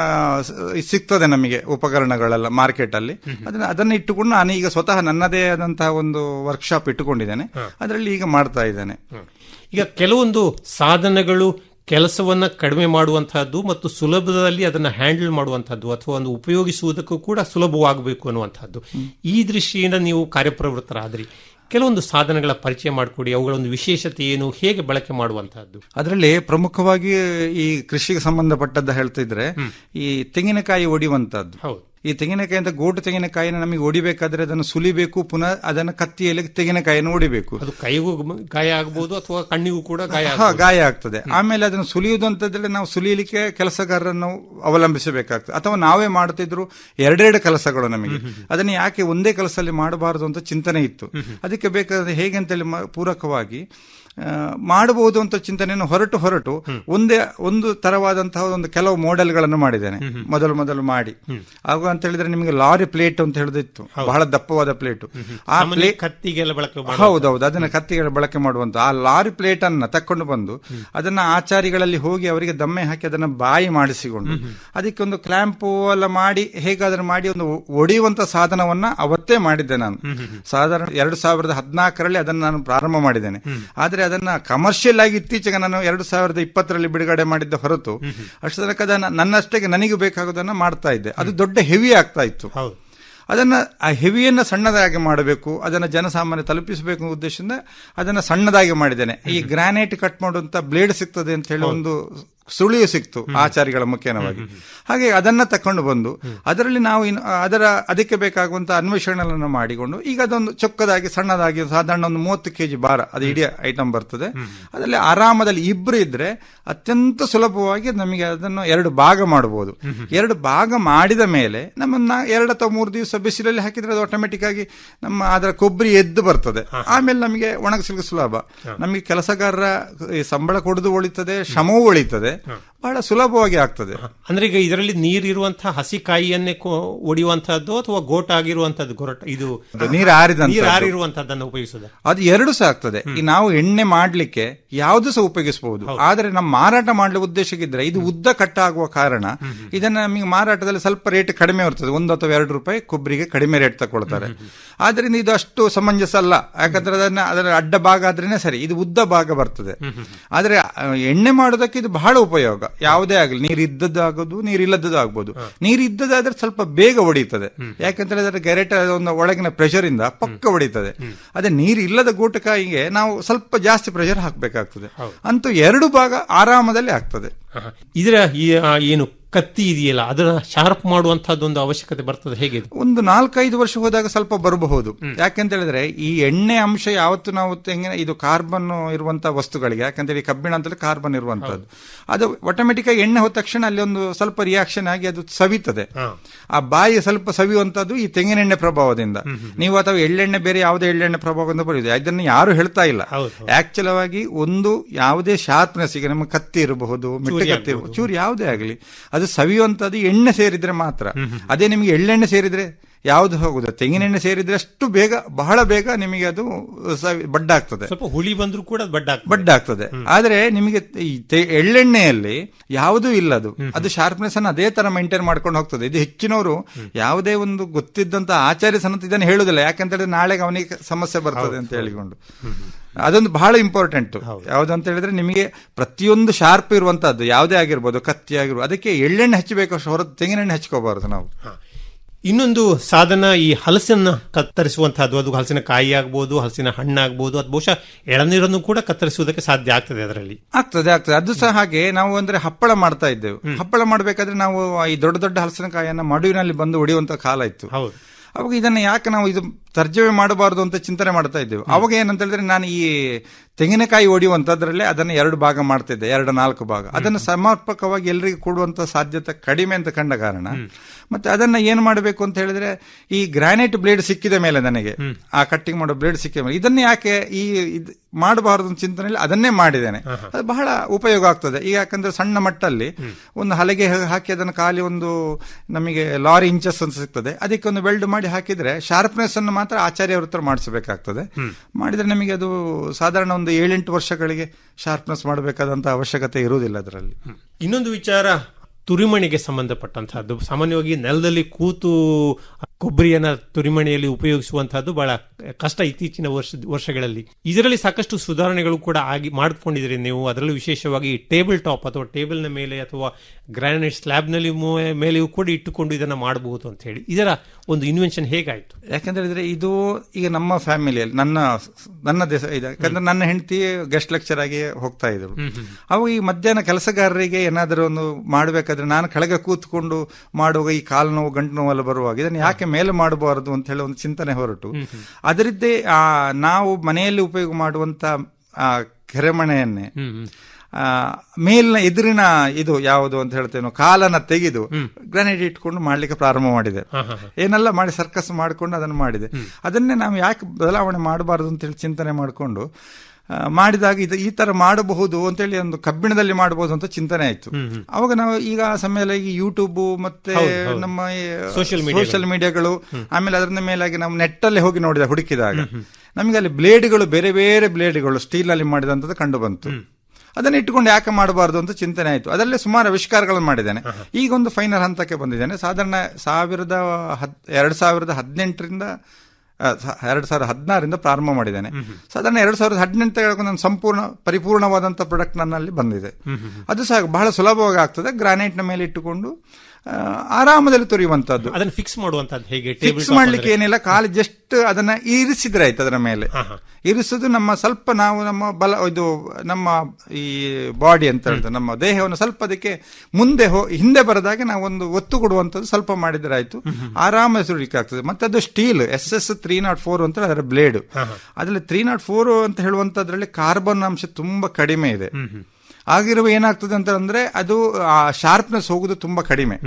ಸ- ಸಿಗ್ತದೆ ನಮಗೆ ಉಪಕರಣಗಳೆಲ್ಲ ಮಾರ್ಕೆಟ್ ಅಲ್ಲಿ ಅದನ್ನ ಅದನ್ನ ಇಟ್ಟುಕೊಂಡು ನಾನು ಈಗ ಸ್ವತಃ ನನ್ನದೇ ಆದಂತಹ ಒಂದು ವರ್ಕ್ಶಾಪ್ ಇಟ್ಟುಕೊಂಡಿದ್ದೇನೆ ಅದರಲ್ಲಿ ಈಗ ಮಾಡ್ತಾ ಇದ್ದೇನೆ ಈಗ ಕೆಲವೊಂದು ಸಾಧನಗಳು ಕೆಲಸವನ್ನ ಕಡಿಮೆ ಮಾಡುವಂತಹದ್ದು ಮತ್ತು ಸುಲಭದಲ್ಲಿ ಅದನ್ನ ಹ್ಯಾಂಡಲ್ ಮಾಡುವಂತಹದ್ದು ಅಥವಾ ಒಂದು ಉಪಯೋಗಿಸುವುದಕ್ಕೂ ಕೂಡ ಸುಲಭವಾಗಬೇಕು ಅನ್ನುವಂಥದ್ದು ಈ ದೃಷ್ಟಿಯಿಂದ ನೀವು ಕಾರ್ಯಪ್ರವೃತ್ತರಾದ್ರಿ ಕೆಲವೊಂದು ಸಾಧನಗಳ ಪರಿಚಯ ಮಾಡಿಕೊಡಿ ಅವುಗಳ ಒಂದು ವಿಶೇಷತೆ ಏನು ಹೇಗೆ ಬಳಕೆ ಮಾಡುವಂತಹದ್ದು ಅದರಲ್ಲಿ ಪ್ರಮುಖವಾಗಿ ಈ ಕೃಷಿಗೆ ಸಂಬಂಧಪಟ್ಟದ್ದು ಹೇಳ್ತಿದ್ರೆ ಈ ತೆಂಗಿನಕಾಯಿ ಒಡಿಯುವಂತದ್ದು ಹೌದು ಈ ತೆಂಗಿನಕಾಯಿ ಅಂತ ಗೋಟು ತೆಂಗಿನಕಾಯಿನ ನಮಗೆ ಒಡಿಬೇಕಾದ್ರೆ ಅದನ್ನು ಸುಲಿಬೇಕು ಪುನಃ ಅದನ್ನು ಕತ್ತಿಯಲ್ಲಿ ತೆಂಗಿನಕಾಯಿಯನ್ನು ಒಡಿಬೇಕು ಅದು ಕೈಗೂ ಗಾಯ ಆಗಬಹುದು ಅಥವಾ ಕಣ್ಣಿಗೂ ಕೂಡ ಗಾಯ ಹಾ ಆಗ್ಬೋದು. ಗಾಯ ಆಗ್ತದೆ ಆಮೇಲೆ ಅದನ್ನು ಸುಲಿಯುವುದು ಅಂತಂದ್ರೆ ನಾವು ಸುಲಿಯಲಿಕ್ಕೆ ಕೆಲಸಗಾರರನ್ನು ಅವಲಂಬಿಸಬೇಕಾಗ್ತದೆ ಅಥವಾ ನಾವೇ ಮಾಡ್ತಿದ್ರು ಎರಡೆರಡು ಕೆಲಸಗಳು ನಮಗೆ ಅದನ್ನು ಯಾಕೆ ಒಂದೇ ಕೆಲಸದಲ್ಲಿ ಮಾಡಬಾರದು ಅಂತ ಚಿಂತನೆ ಇತ್ತು ಅದಕ್ಕೆ ಬೇಕಾದ್ರೆ ಹೇಗೆ ಅಂತೇಳಿ ಮ- ಪೂರಕವಾಗಿ ಆ, ಮಾಡಬಹುದು ಅಂತ ಚಿಂತನೆಯನ್ನು ಹೊರಟು ಹೊರಟು ಒಂದೇ ಒಂದು ತರವಾದಂತಹ ಒಂದು ಕೆಲವು ಮಾಡೆಲ್ಗಳನ್ನು ಮಾಡಿದ್ದೇನೆ ಮೊದಲು ಮೊದಲು ಮಾಡಿ ಆಗ ಅಂತ ಹೇಳಿದ್ರೆ ನಿಮಗೆ ಲಾರಿ ಪ್ಲೇಟ್ ಅಂತ ಹೇಳಿದಿತ್ತು ಬಹಳ ದಪ್ಪವಾದ ಪ್ಲೇಟ್ ಆ ಸಾಮಾನ್ಯ ಪ್ಲೇಟ್ ಕತ್ತಿಗೆಲ್ಲ ಬಳಕೆ ಮಾಡುವ- ಹೌದೌದು ಅದನ್ನ ಕತ್ತಿಗಳ ಬಳಕೆ ಮಾಡುವಂತ ಆ ಲಾರಿ ಪ್ಲೇಟ್ ಅನ್ನ ತಕೊಂಡು ಬಂದು ಅದನ್ನ ಆಚಾರಿಗಳಲ್ಲಿ ಹೋಗಿ ಅವರಿಗೆ ದಮ್ಮೆ ಹಾಕಿ ಅದನ್ನ ಬಾಯಿ ಮಾಡಿಸಿಕೊಂಡು ಅದಕ್ಕೆ ಒಂದು ಕ್ಲಾಂಪು ಎಲ್ಲ ಮಾಡಿ ಹೇಗಾದ್ರೂ ಮಾಡಿ ಒಂದು ಒಡೆಯುವಂತ ಸಾಧನವನ್ನ ಅವತ್ತೇ ಮಾಡಿದ್ದೆ ನಾನು ಸಾಧಾರಣ ಎರಡು ಸಾವಿರದ ಹದಿನಾಲ್ಕರಲ್ಲಿ ಅದನ್ನ ನಾನು ಪ್ರಾರಂಭ ಮಾಡಿದ್ದೇನೆ ಆದ್ರೆ ಅದನ್ನ ಕಮರ್ಷಿಯಲ್ ಆಗಿ ಇತ್ತೀಚೆಗೆ ನಾನು ಎರಡು ಸಾವಿರದ ಇಪ್ಪತ್ತರಲ್ಲಿ ಬಿಡುಗಡೆ ಮಾಡಿದ್ದ ಹೊರತು ಅಷ್ಟು ತನಕ ಅದನ್ನ ನನ್ನಷ್ಟಕ್ಕೆ ನನಗೆ ಬೇಕಾಗೋದನ್ನ ಮಾಡ್ತಾ ಇದ್ದೆ ಅದು ದೊಡ್ಡ ಹೆವಿ ಆಗ್ತಾ ಇತ್ತು ಹೌದು ಅದನ್ನ ಆ ಹೆವಿಯನ್ನ ಸಣ್ಣದಾಗಿ ಮಾಡಬೇಕು ಅದನ್ನ ಜನಸಾಮಾನ್ಯ ತಲುಪಿಸಬೇಕು ಅನ್ನೋ ಉದ್ದೇಶದಿಂದ ಅದನ್ನ ಸಣ್ಣದಾಗಿ ಮಾಡಿದ್ದೇನೆ ಈ ಗ್ರಾನೈಟ್ ಕಟ್ ಮಾಡುವಂತ ಬ್ಲೇಡ್ ಸಿಗ್ತದೆ ಅಂತ ಹೇಳಿ ಒಂದು ಸುಳಿಯು ಸಿಕ್ತು ಆಚಾರಿಗಳ ಮುಖೇನವಾಗಿ ಹಾಗೆ ಅದನ್ನ ತಕೊಂಡು ಬಂದು ಅದರಲ್ಲಿ ನಾವು ಇನ್ನು ಅದರ ಅದಕ್ಕೆ ಬೇಕಾಗುವಂತ ಅನ್ವೇಷಣೆಗಳನ್ನು ಮಾಡಿಕೊಂಡು ಈಗ ಅದೊಂದು ಚೊಕ್ಕದಾಗಿ ಸಣ್ಣದಾಗಿ ಸಾಧಾರಣ ಒಂದು ಮೂವತ್ತು ಕೆಜಿ ಭಾರ ಅದು ಇಡೀ ಐಟಮ್ ಬರ್ತದೆ ಅದರಲ್ಲಿ ಆರಾಮದಲ್ಲಿ ಇಬ್ರು ಇದ್ರೆ ಅತ್ಯಂತ ಸುಲಭವಾಗಿ ನಮಗೆ ಅದನ್ನು ಎರಡು ಭಾಗ ಮಾಡಬಹುದು ಎರಡು ಭಾಗ ಮಾಡಿದ ಮೇಲೆ ನಮ್ಮನ್ನ ಎರಡು ಅಥವಾ ಮೂರು ದಿವಸ ಬಿಸಿಲಲ್ಲಿ ಹಾಕಿದ್ರೆ ಅದು ಆಟೋಮೆಟಿಕ್ ಆಗಿ ನಮ್ಮ ಅದರ ಕೊಬ್ಬರಿ ಎದ್ದು ಬರ್ತದೆ ಆಮೇಲೆ ನಮಗೆ ಒಣಗಿಸಲಿಕ್ಕೆ ಸುಲಭ ನಮಗೆ ಕೆಲಸಗಾರರ ಈ ಸಂಬಳ ಕೊಡುದು ಉಳಿತದೆ ಶ್ರಮವೂ ಉಳಿತದೆ ಬಹಳ ಸುಲಭವಾಗಿ ಆಗ್ತದೆ ಅಂದ್ರೆ ಈಗ ಇದರಲ್ಲಿ ನೀರಿರುವಂತಹ ಹಸಿ ಕಾಯಿಯನ್ನೇ ಕೊ- ಒಡೆಯುವಂತಹದ್ದು ಅಥವಾ ಗೋಟ್ ಆಗಿರುವಂತದ್ದು ಗೊರಟ ಇದು ಅದು ನೀರು ಆರಿದಂಥದ್ದು. ನೀರು ಆರಿರುವಂತಹದ್ದನ್ನು ಉಪಯೋಗಿಸುದ ಅದು ಎರಡು ಸಹ ಆಗ್ತದೆ ಈ ನಾವು ಎಣ್ಣೆ ಮಾಡ್ಲಿಕ್ಕೆ ಯಾವುದು ಸಹ ಉಪಯೋಗಿಸಬಹುದು ಆದ್ರೆ ನಮ್ಮ ಮಾರಾಟ ಮಾಡಲು ಉದ್ದೇಶಕ್ಕಿದ್ರೆ ಇದು ಉದ್ದ ಕಟ್ಟಾಗುವ ಕಾರಣ ಇದನ್ನ ನಮಗೆ ಮಾರಾಟದಲ್ಲಿ ಸ್ವಲ್ಪ ರೇಟ್ ಕಡಿಮೆ ಬರ್ತದೆ ಒಂದು ಅಥವಾ ಎರಡು ರೂಪಾಯಿ ಕೊಬ್ಬರಿಗೆ ಕಡಿಮೆ ರೇಟ್ ತಗೊಳ್ತಾರೆ ಆದ್ರಿಂದ ಇದು ಅಷ್ಟು ಸಮಂಜಸ ಅಲ್ಲ ಯಾಕಂದ್ರೆ ಅದನ್ನ ಅದರ ಅಡ್ಡ ಭಾಗ ಆದ್ರೇನೆ ಸರಿ ಇದು ಉದ್ದ ಭಾಗ ಬರ್ತದೆ ಆದ್ರೆ ಆ, ಎಣ್ಣೆ ಮಾಡೋದಕ್ಕೆ ಇದು ಬಹಳ ಉಪಯೋಗ ಯಾವುದೇ ಆಗಲಿ ನೀರು ಇದ್ದದ್ದು ಆಗೋದು ನೀರು ಇಲ್ಲದ್ದು ಆಗ್ಬೋದು ನೀರು ಇದ್ದದಾದ್ರೆ ಸ್ವಲ್ಪ ಬೇಗ ಹೊಡೀತದೆ ಯಾಕಂದ್ರೆ ಅದರ ಗೆರೆಟ ಒಂದು ಒಳಗಿನ ಪ್ರೆಷರ್ ಇಂದ ಪಕ್ಕ ಹೊಡೀತದೆ ಅದೇ ನೀರು ಇಲ್ಲದ ಗೂಟಕಾಯಿಗೆ ನಾವು ಸ್ವಲ್ಪ ಜಾಸ್ತಿ ಪ್ರೆಷರ್ ಹಾಕಬೇಕಾಗ್ತದೆ ಅಂತೂ ಎರಡು ಭಾಗ ಆರಾಮದಲ್ಲಿ ಆಗ್ತದೆ ಆಹಾ. ಇದರ ಈ ಆ, ಏನು ಕತ್ತಿ ಇದೆಯಲ್ಲ ಅದನ್ನ ಶಾರ್ಪ್ ಮಾಡುವಂತಹದ್ದೊಂದು ಅವಶ್ಯಕತೆ ಬರ್ತದೆ ಹೇಗೆ ಇದು? ಒಂದು ನಾಲ್ಕೈದು ವರ್ಷ ಹೋದಾಗ ಸ್ವಲ್ಪ ಬರಬಹುದು ಯಾಕೆಂತ ಹೇಳಿದ್ರೆ ಈ ಎಣ್ಣೆ ಅಂಶ ಯಾವತ್ತು ನಾವು ತೆಂಗಿನ ಇದು ಕಾರ್ಬನ್ ಇರುವಂತಹ ವಸ್ತುಗಳಿಗೆ ಯಾಕಂತ ಹೇಳಿ ಕಬ್ಬಿಣ ಅಂತಲೇ ಕಾರ್ಬನ್ ಇರುವಂತದ್ದು ಅದು ಆಟೋಮೆಟಿಕ್ ಆಗಿ ಎಣ್ಣೆ ಹೋದ ತಕ್ಷಣ ಅಲ್ಲಿ ಒಂದು ಸ್ವಲ್ಪ ರಿಯಾಕ್ಷನ್ ಆಗಿ ಅದು ಸವಿತದೆ ಆ ಬಾಯಿ ಸ್ವಲ್ಪ ಸವಿಯುವಂತದ್ದು ಈ ತೆಂಗಿನೆಣ್ಣೆ ಪ್ರಭಾವದಿಂದ ನೀವು ಅಥವಾ ಎಳ್ಳೆಣ್ಣೆ ಬೇರೆ ಯಾವುದೇ ಎಳ್ಳೆಣ್ಣೆ ಪ್ರಭಾವದಿಂದ ಬರುವುದು ಅದನ್ನು ಯಾರು ಹೇಳ್ತಾ ಇಲ್ಲ ಆಕ್ಚುಲ್ ಆಗಿ ಒಂದು ಯಾವುದೇ ಶಾರ್ಪ್ನೆಸ್ ಈಗ ನಮ್ಮ ಕತ್ತಿ ಇರಬಹುದು ಮಿಟ್ಟೆ ಕತ್ತಿ ಇರಬಹುದು ಚೂರು ಯಾವುದೇ ಆಗಲಿ ಅದು ಸವಿಯುವಂತದ್ದು ಎಣ್ಣೆ ಸೇರಿದ್ರೆ ಮಾತ್ರ ಅದೇ ನಿಮಗೆ ಎಳ್ಳೆಣ್ಣೆ ಸೇರಿದ್ರೆ ಯಾವ್ದು ಹೋಗುದು ತೆಂಗಿನೆಣ್ಣೆ ಸೇರಿದ್ರೆ ಅಷ್ಟು ಬೇಗ ಬಹಳ ಬೇಗ ನಿಮಗೆ ಅದು ಸವಿ- ಬಡ್ಡಾಗ್ತದೆ ಸ್ವಲ್ಪ ಹುಳಿ ಬಂದ್ರೂ ಕೂಡ ಅದು ಬಡ್ಡ ಆಗ್ತದೆ. ಬಡ್ಡಾಗ್ತದೆ ಆದ್ರೆ ನಿಮಗೆ ಈ ತೆ- ಎಳ್ಳೆಣ್ಣೆಯಲ್ಲಿ ಯಾವುದೂ ಇಲ್ಲದು ಅದು ಶಾರ್ಪ್ನೆಸ್ ಅನ್ನು ಅದೇ ತರ ಮೇಂಟೈನ್ ಮಾಡ್ಕೊಂಡು ಹೋಗ್ತದೆ ಇದು ಹೆಚ್ಚಿನವರು ಯಾವುದೇ ಒಂದು ಗೊತ್ತಿದ್ದಂತ ಆಚಾರ್ಯ ಸನತ್ ಇದನ್ನು ಹೇಳುದಿಲ್ಲ ಯಾಕಂತ ಹೇಳಿದ್ರೆ ನಾಳೆಗೆ ಅವನಿಗೆ ಸಮಸ್ಯೆ ಬರ್ತದೆ ಅಂತ ಹೇಳಿಕೊಂಡು ಅದೊಂದು ಬಹಳ ಇಂಪಾರ್ಟೆಂಟ್ ಯಾವ್ದು ಅಂತ ಹೇಳಿದ್ರೆ ನಿಮಗೆ ಪ್ರತಿಯೊಂದು ಶಾರ್ಪ್ ಇರುವಂತಹದ್ದು ಯಾವುದೇ ಆಗಿರ್ಬೋದು ಕತ್ತಿ ಆಗಿರ್ಬೋದು ಅದಕ್ಕೆ ಎಳ್ಳೆಣ್ಣೆ ಹಚ್ಚಬೇಕು ಹೊರತು ತೆಂಗಿನೆಣ್ಣೆ ಹಚ್ಕೋಬಾರದು ನಾವು ಇನ್ನೊಂದು ಸಾಧನ ಈ ಹಲಸನ್ನ ಕತ್ತರಿಸುವಂತಹದ್ದು ಅದು ಹಲಸಿನ ಕಾಯಿ ಆಗ್ಬೋದು ಹಲಸಿನ ಹಣ್ಣಾಗ್ಬೋದು ಅದು ಬಹುಶಃ ಎಳನೀರನ್ನು ಕೂಡ ಕತ್ತರಿಸುವುದಕ್ಕೆ ಸಾಧ್ಯ ಆಗ್ತದೆ ಅದರಲ್ಲಿ ಆಗ್ತದೆ ಆಗ್ತದೆ ಅದು ಸಹ ಹಾಗೆ ನಾವು ಅಂದ್ರೆ ಹಪ್ಪಳ ಮಾಡ್ತಾ ಇದ್ದೇವೆ ಹಪ್ಪಳ ಮಾಡಬೇಕಾದ್ರೆ ನಾವು ಈ ದೊಡ್ಡ ದೊಡ್ಡ ಹಲಸಿನಕಾಯಿಯನ್ನ ಮಡುವಿನಲ್ಲಿ ಬಂದು ಹೊಡೆಯುವಂತ ಕಾಲ ಇತ್ತು ಹೌದು ಅವಾಗ ಇದನ್ನ ಯಾಕೆ ನಾವು ಇದು ತರ್ಜಮೆ ಮಾಡಬಾರದು ಅಂತ ಚಿಂತನೆ ಮಾಡ್ತಾ ಇದ್ದೇವೆ ಅವಾಗ ಏನಂತ ಹೇಳಿದ್ರೆ ನಾನು ಈ ತೆಂಗಿನಕಾಯಿ ಹೊಡೆಯುವಂತದ್ರಲ್ಲೇ ಅದನ್ನ ಎರಡು ಭಾಗ ಮಾಡ್ತಿದ್ದೆ ಎರಡು ನಾಲ್ಕು ಭಾಗ ಅದನ್ನು ಸಮರ್ಪಕವಾಗಿ ಎಲ್ಲರಿಗೂ ಕೊಡುವಂತ ಸಾಧ್ಯತೆ ಕಡಿಮೆ ಅಂತ ಕಂಡ ಕಾರಣ ಮತ್ತೆ ಅದನ್ನ ಏನ್ ಮಾಡಬೇಕು ಅಂತ ಹೇಳಿದ್ರೆ ಈ ಗ್ರಾನೈಟ್ ಬ್ಲೇಡ್ ಸಿಕ್ಕಿದ ಮೇಲೆ ನನಗೆ ಆ ಕಟ್ಟಿಂಗ್ ಮಾಡೋ ಬ್ಲೇಡ್ ಸಿಕ್ಕಿದ ಮೇಲೆ ಇದನ್ನ ಯಾಕೆ ಈ ಇದ್ ಮಾಡಬಾರದು ಅಂತ ಚಿಂತನೆಯಲ್ಲಿ ಅದನ್ನೇ ಮಾಡಿದ್ದೇನೆ ಅದು ಬಹಳ ಉಪಯೋಗ ಆಗ್ತದೆ ಈಗ ಯಾಕಂದ್ರೆ ಸಣ್ಣ ಮಟ್ಟಲ್ಲಿ ಒಂದು ಹಲಗೆ ಹಾಕಿ ಅದನ್ನು ಖಾಲಿ ಒಂದು ನಮಗೆ ಲಾರಿ ಇಂಚಸ್ ಅಂತ ಸಿಗ್ತದೆ ಅದಕ್ಕೆ ಒಂದು ವೆಲ್ಡ್ ಮಾಡಿ ಹಾಕಿದ್ರೆ ಶಾರ್ಪ್ನೆಸ್ ಅನ್ನು ಮಾತ್ರ ಆಚಾರ್ಯ ಅವ್ರ ಹತ್ರ ಮಾಡಿಸಬೇಕಾಗ್ತದೆ ಮಾಡಿದ್ರೆ ನಮಗೆ ಅದು ಸಾಧಾರಣ ಒಂದು ಏಳೆಂಟು ವರ್ಷಗಳಿಗೆ ಶಾರ್ಪ್ನೆಸ್ ಮಾಡಬೇಕಾದಂತ ಅವಶ್ಯಕತೆ ಇರುವುದಿಲ್ಲ ಅದರಲ್ಲಿ ಇನ್ನೊಂದು ವಿಚಾರ ತುರಿಮಣಿಗೆ ಸಂಬಂಧಪಟ್ಟಂತಹದ್ದು ಸಾಮಾನ್ಯವಾಗಿ ನೆಲದಲ್ಲಿ ಕೂತು ಕೊಬ್ಬರಿಯನ್ನ ತುರಿಮಣಿಯಲ್ಲಿ ಉಪಯೋಗಿಸುವಂತಹದ್ದು ಬಹಳ ಕಷ್ಟ ಇತ್ತೀಚಿನ ವರ್ಷ ವರ್ಷಗಳಲ್ಲಿ ಇದರಲ್ಲಿ ಸಾಕಷ್ಟು ಸುಧಾರಣೆಗಳು ಕೂಡ ಆಗಿ ಮಾಡಿಕೊಂಡಿದ್ರಿ ನೀವು ಅದರಲ್ಲೂ ವಿಶೇಷವಾಗಿ ಟೇಬಲ್ ಟಾಪ್ ಅಥವಾ ಟೇಬಲ್ನ ಮೇಲೆ ಅಥವಾ ಗ್ರಾನೈಟ್ ಸ್ಲ್ಯಾಬ್ನಲ್ಲಿ ಮೇಲೆಯೂ ಕೂಡ ಇಟ್ಟುಕೊಂಡು ಇದನ್ನ ಮಾಡಬಹುದು ಅಂತ ಹೇಳಿ ಇದರ ಒಂದು ಇನ್ವೆನ್ಷನ್ ಹೇಗಾಯ್ತು ಯಾಕಂತ ಹೇಳಿದ್ರೆ ಇದು ಈಗ ನಮ್ಮ ಫ್ಯಾಮಿಲಿಯಲ್ಲಿ ನನ್ನ ನನ್ನ ದೇಶ ಇದೆ ಯಾಕಂದ್ರೆ ನನ್ನ ಹೆಂಡತಿ ಗೆಸ್ಟ್ ಲೆಕ್ಚರ್ ಆಗಿ ಹೋಗ್ತಾ ಇದ್ರು ಅವಾಗ ಈ ಮಧ್ಯಾಹ್ನ ಕೆಲಸಗಾರರಿಗೆ ಏನಾದರೂ ಒಂದು ಮಾಡಬೇಕಾದ್ರೆ ನಾನು ಕೆಳಗೆ ಕೂತ್ಕೊಂಡು ಮಾಡುವಾಗ ಈ ಕಾಲು ನೋವು ಗಂಟು ನೋವೆಲ್ಲ ಬರುವಾಗ ಇದನ್ನು ಯಾಕೆ ಮೇಲೆ ಮಾಡಬಾರದು ಅಂತ ಹೇಳಿ ಒಂದು ಚಿಂತನೆ ಹೊರಟು ಅದರದ್ದೇ ಆ ನಾವು ಮನೆಯಲ್ಲಿ ಉಪಯೋಗ ಮಾಡುವಂತ ಆ ಕೆರೆಮಣೆಯನ್ನೇ ಆ, ಮೇಲಿನ ಎದುರಿನ ಇದು ಯಾವುದು ಅಂತ ಹೇಳ್ತೇವೆ ಕಾಲನ್ನ ತೆಗೆದು ಗ್ರಾನೈಟ್ ಇಟ್ಕೊಂಡು ಮಾಡ್ಲಿಕ್ಕೆ ಪ್ರಾರಂಭ ಮಾಡಿದೆ ಏನೆಲ್ಲ ಮಾಡಿ ಸರ್ಕಸ್ ಮಾಡಿಕೊಂಡು ಅದನ್ನು ಮಾಡಿದೆ ಅದನ್ನೇ ನಾವು ಯಾಕೆ ಬದಲಾವಣೆ ಮಾಡಬಾರದು ಅಂತ ಹೇಳಿ ಚಿಂತನೆ ಮಾಡಿಕೊಂಡು ಆ, ಮಾಡಿದಾಗ ಇದು ಈ ತರ ಮಾಡಬಹುದು ಅಂತೇಳಿ ಒಂದು ಕಬ್ಬಿಣದಲ್ಲಿ ಮಾಡಬಹುದು ಅಂತ ಚಿಂತನೆ ಆಯ್ತು ಅವಾಗ ನಾವು ಈಗ ಆ ಸಮಯದಲ್ಲಿ ಈ ಯೂಟ್ಯೂಬ್ ಮತ್ತೆ ನಮ್ಮ Social media ಸೋಷಿಯಲ್ ಮೀಡಿಯಾಗಳು ಆಮೇಲೆ ಅದರ ಮೇಲಾಗಿ ನಾವು ನೆಟ್ಟಲ್ಲಿ ಹೋಗಿ ನೋಡಿದ ಹುಡುಕಿದಾಗ ನಮಗೆ ಅಲ್ಲಿ ಬ್ಲೇಡ್ಗಳು ಬೇರೆ ಬೇರೆ ಬ್ಲೇಡ್ಗಳು ಸ್ಟೀಲ್ ನಲ್ಲಿ ಮಾಡಿದಂಥದ್ದು ಕಂಡು ಬಂತು ಅದನ್ನ ಇಟ್ಟುಕೊಂಡು ಯಾಕೆ ಮಾಡಬಾರದು ಅಂತ ಚಿಂತನೆ ಆಯ್ತು ಅದರಲ್ಲಿ ಸುಮಾರು ಆವಿಷ್ಕಾರಗಳನ್ನು ಮಾಡಿದ್ದೇನೆ ಈಗ ಒಂದು ಫೈನಲ್ ಹಂತಕ್ಕೆ ಬಂದಿದ್ದೇನೆ ಸಾಧಾರಣ ಸಾವಿರದ ಹದ್ ಎರಡು ಸಾವಿರದ ಹದಿನೆಂಟರಿಂದ ಎರಡು ಸಾವಿರದ ಹದಿನಾರರಿಂದ ಪ್ರಾರಂಭ ಮಾಡಿದ್ದೇನೆ ಸಾಧಾರಣ ಎರಡು ಸಾವಿರದ ಹದಿನೆಂಟು ನಾನು ಸಂಪೂರ್ಣ ಪರಿಪೂರ್ಣವಾದಂಥ ಪ್ರಾಡಕ್ಟ್ ನನ್ನಲ್ಲಿ ಬಂದಿದೆ ಅದು ಸಹ ಬಹಳ ಸುಲಭವಾಗಿ ಆಗ್ತದೆ ಗ್ರಾನೈಟ್ನ ಮೇಲೆ ಇಟ್ಟುಕೊಂಡು ಆ, ಆರಾಮದಲ್ಲಿ ತುರಿಯುವಂತದ್ದು ಅದನ್ನು ಫಿಕ್ಸ್ ಮಾಡುವಂತಹದ್ದು ಹೇಗೆ ಫಿಕ್ಸ್ ಮಾಡ್ಲಿಕ್ಕೆ ಏನಿಲ್ಲ ಕಾಲು ಜಸ್ಟ್ ಅದನ್ನ ಇರಿಸಿದ್ರೆ ಆಯ್ತು ಅದರ ಮೇಲೆ ಇರಿಸುದು ನಮ್ಮ ಸ್ವಲ್ಪ ನಾವು ನಮ್ಮ ಬಲ ಇದು ನಮ್ಮ ಈ ಬಾಡಿ ಅಂತ ಹೇಳ್ತಾರೆ ನಮ್ಮ ದೇಹವನ್ನು ಸ್ವಲ್ಪ ಅದಕ್ಕೆ ಮುಂದೆ ಹೋ ಹಿಂದೆ ಬರದಾಗೆ ನಾವು ಒಂದು ಒತ್ತು ಕೊಡುವಂತದ್ದು ಸ್ವಲ್ಪ ಮಾಡಿದ್ರೆ ಆಯ್ತು ಆರಾಮ ಸುರಿಲಿಕ್ಕೆ ಆಗ್ತದೆ ಮತ್ತೆ ಅದು steel S S three naught four ಅಂತ ಅದರ ಬ್ಲೇಡ್ ಅದ್ರಲ್ಲಿ ತ್ರೀ ನಾಟ್ ಫೋರ್ ಅಂತ ಹೇಳುವಂತದ್ರಲ್ಲಿ ಕಾರ್ಬನ್ ಅಂಶ ತುಂಬಾ ಕಡಿಮೆ ಇದೆ ಆಗಿರುವ ಏನಾಗ್ತದೆ ಅಂತ ಅಂದ್ರೆ ಅದು ಆ ಶಾರ್ಪ್ನೆಸ್ ಹೋಗುದು ತುಂಬಾ ಕಡಿಮೆ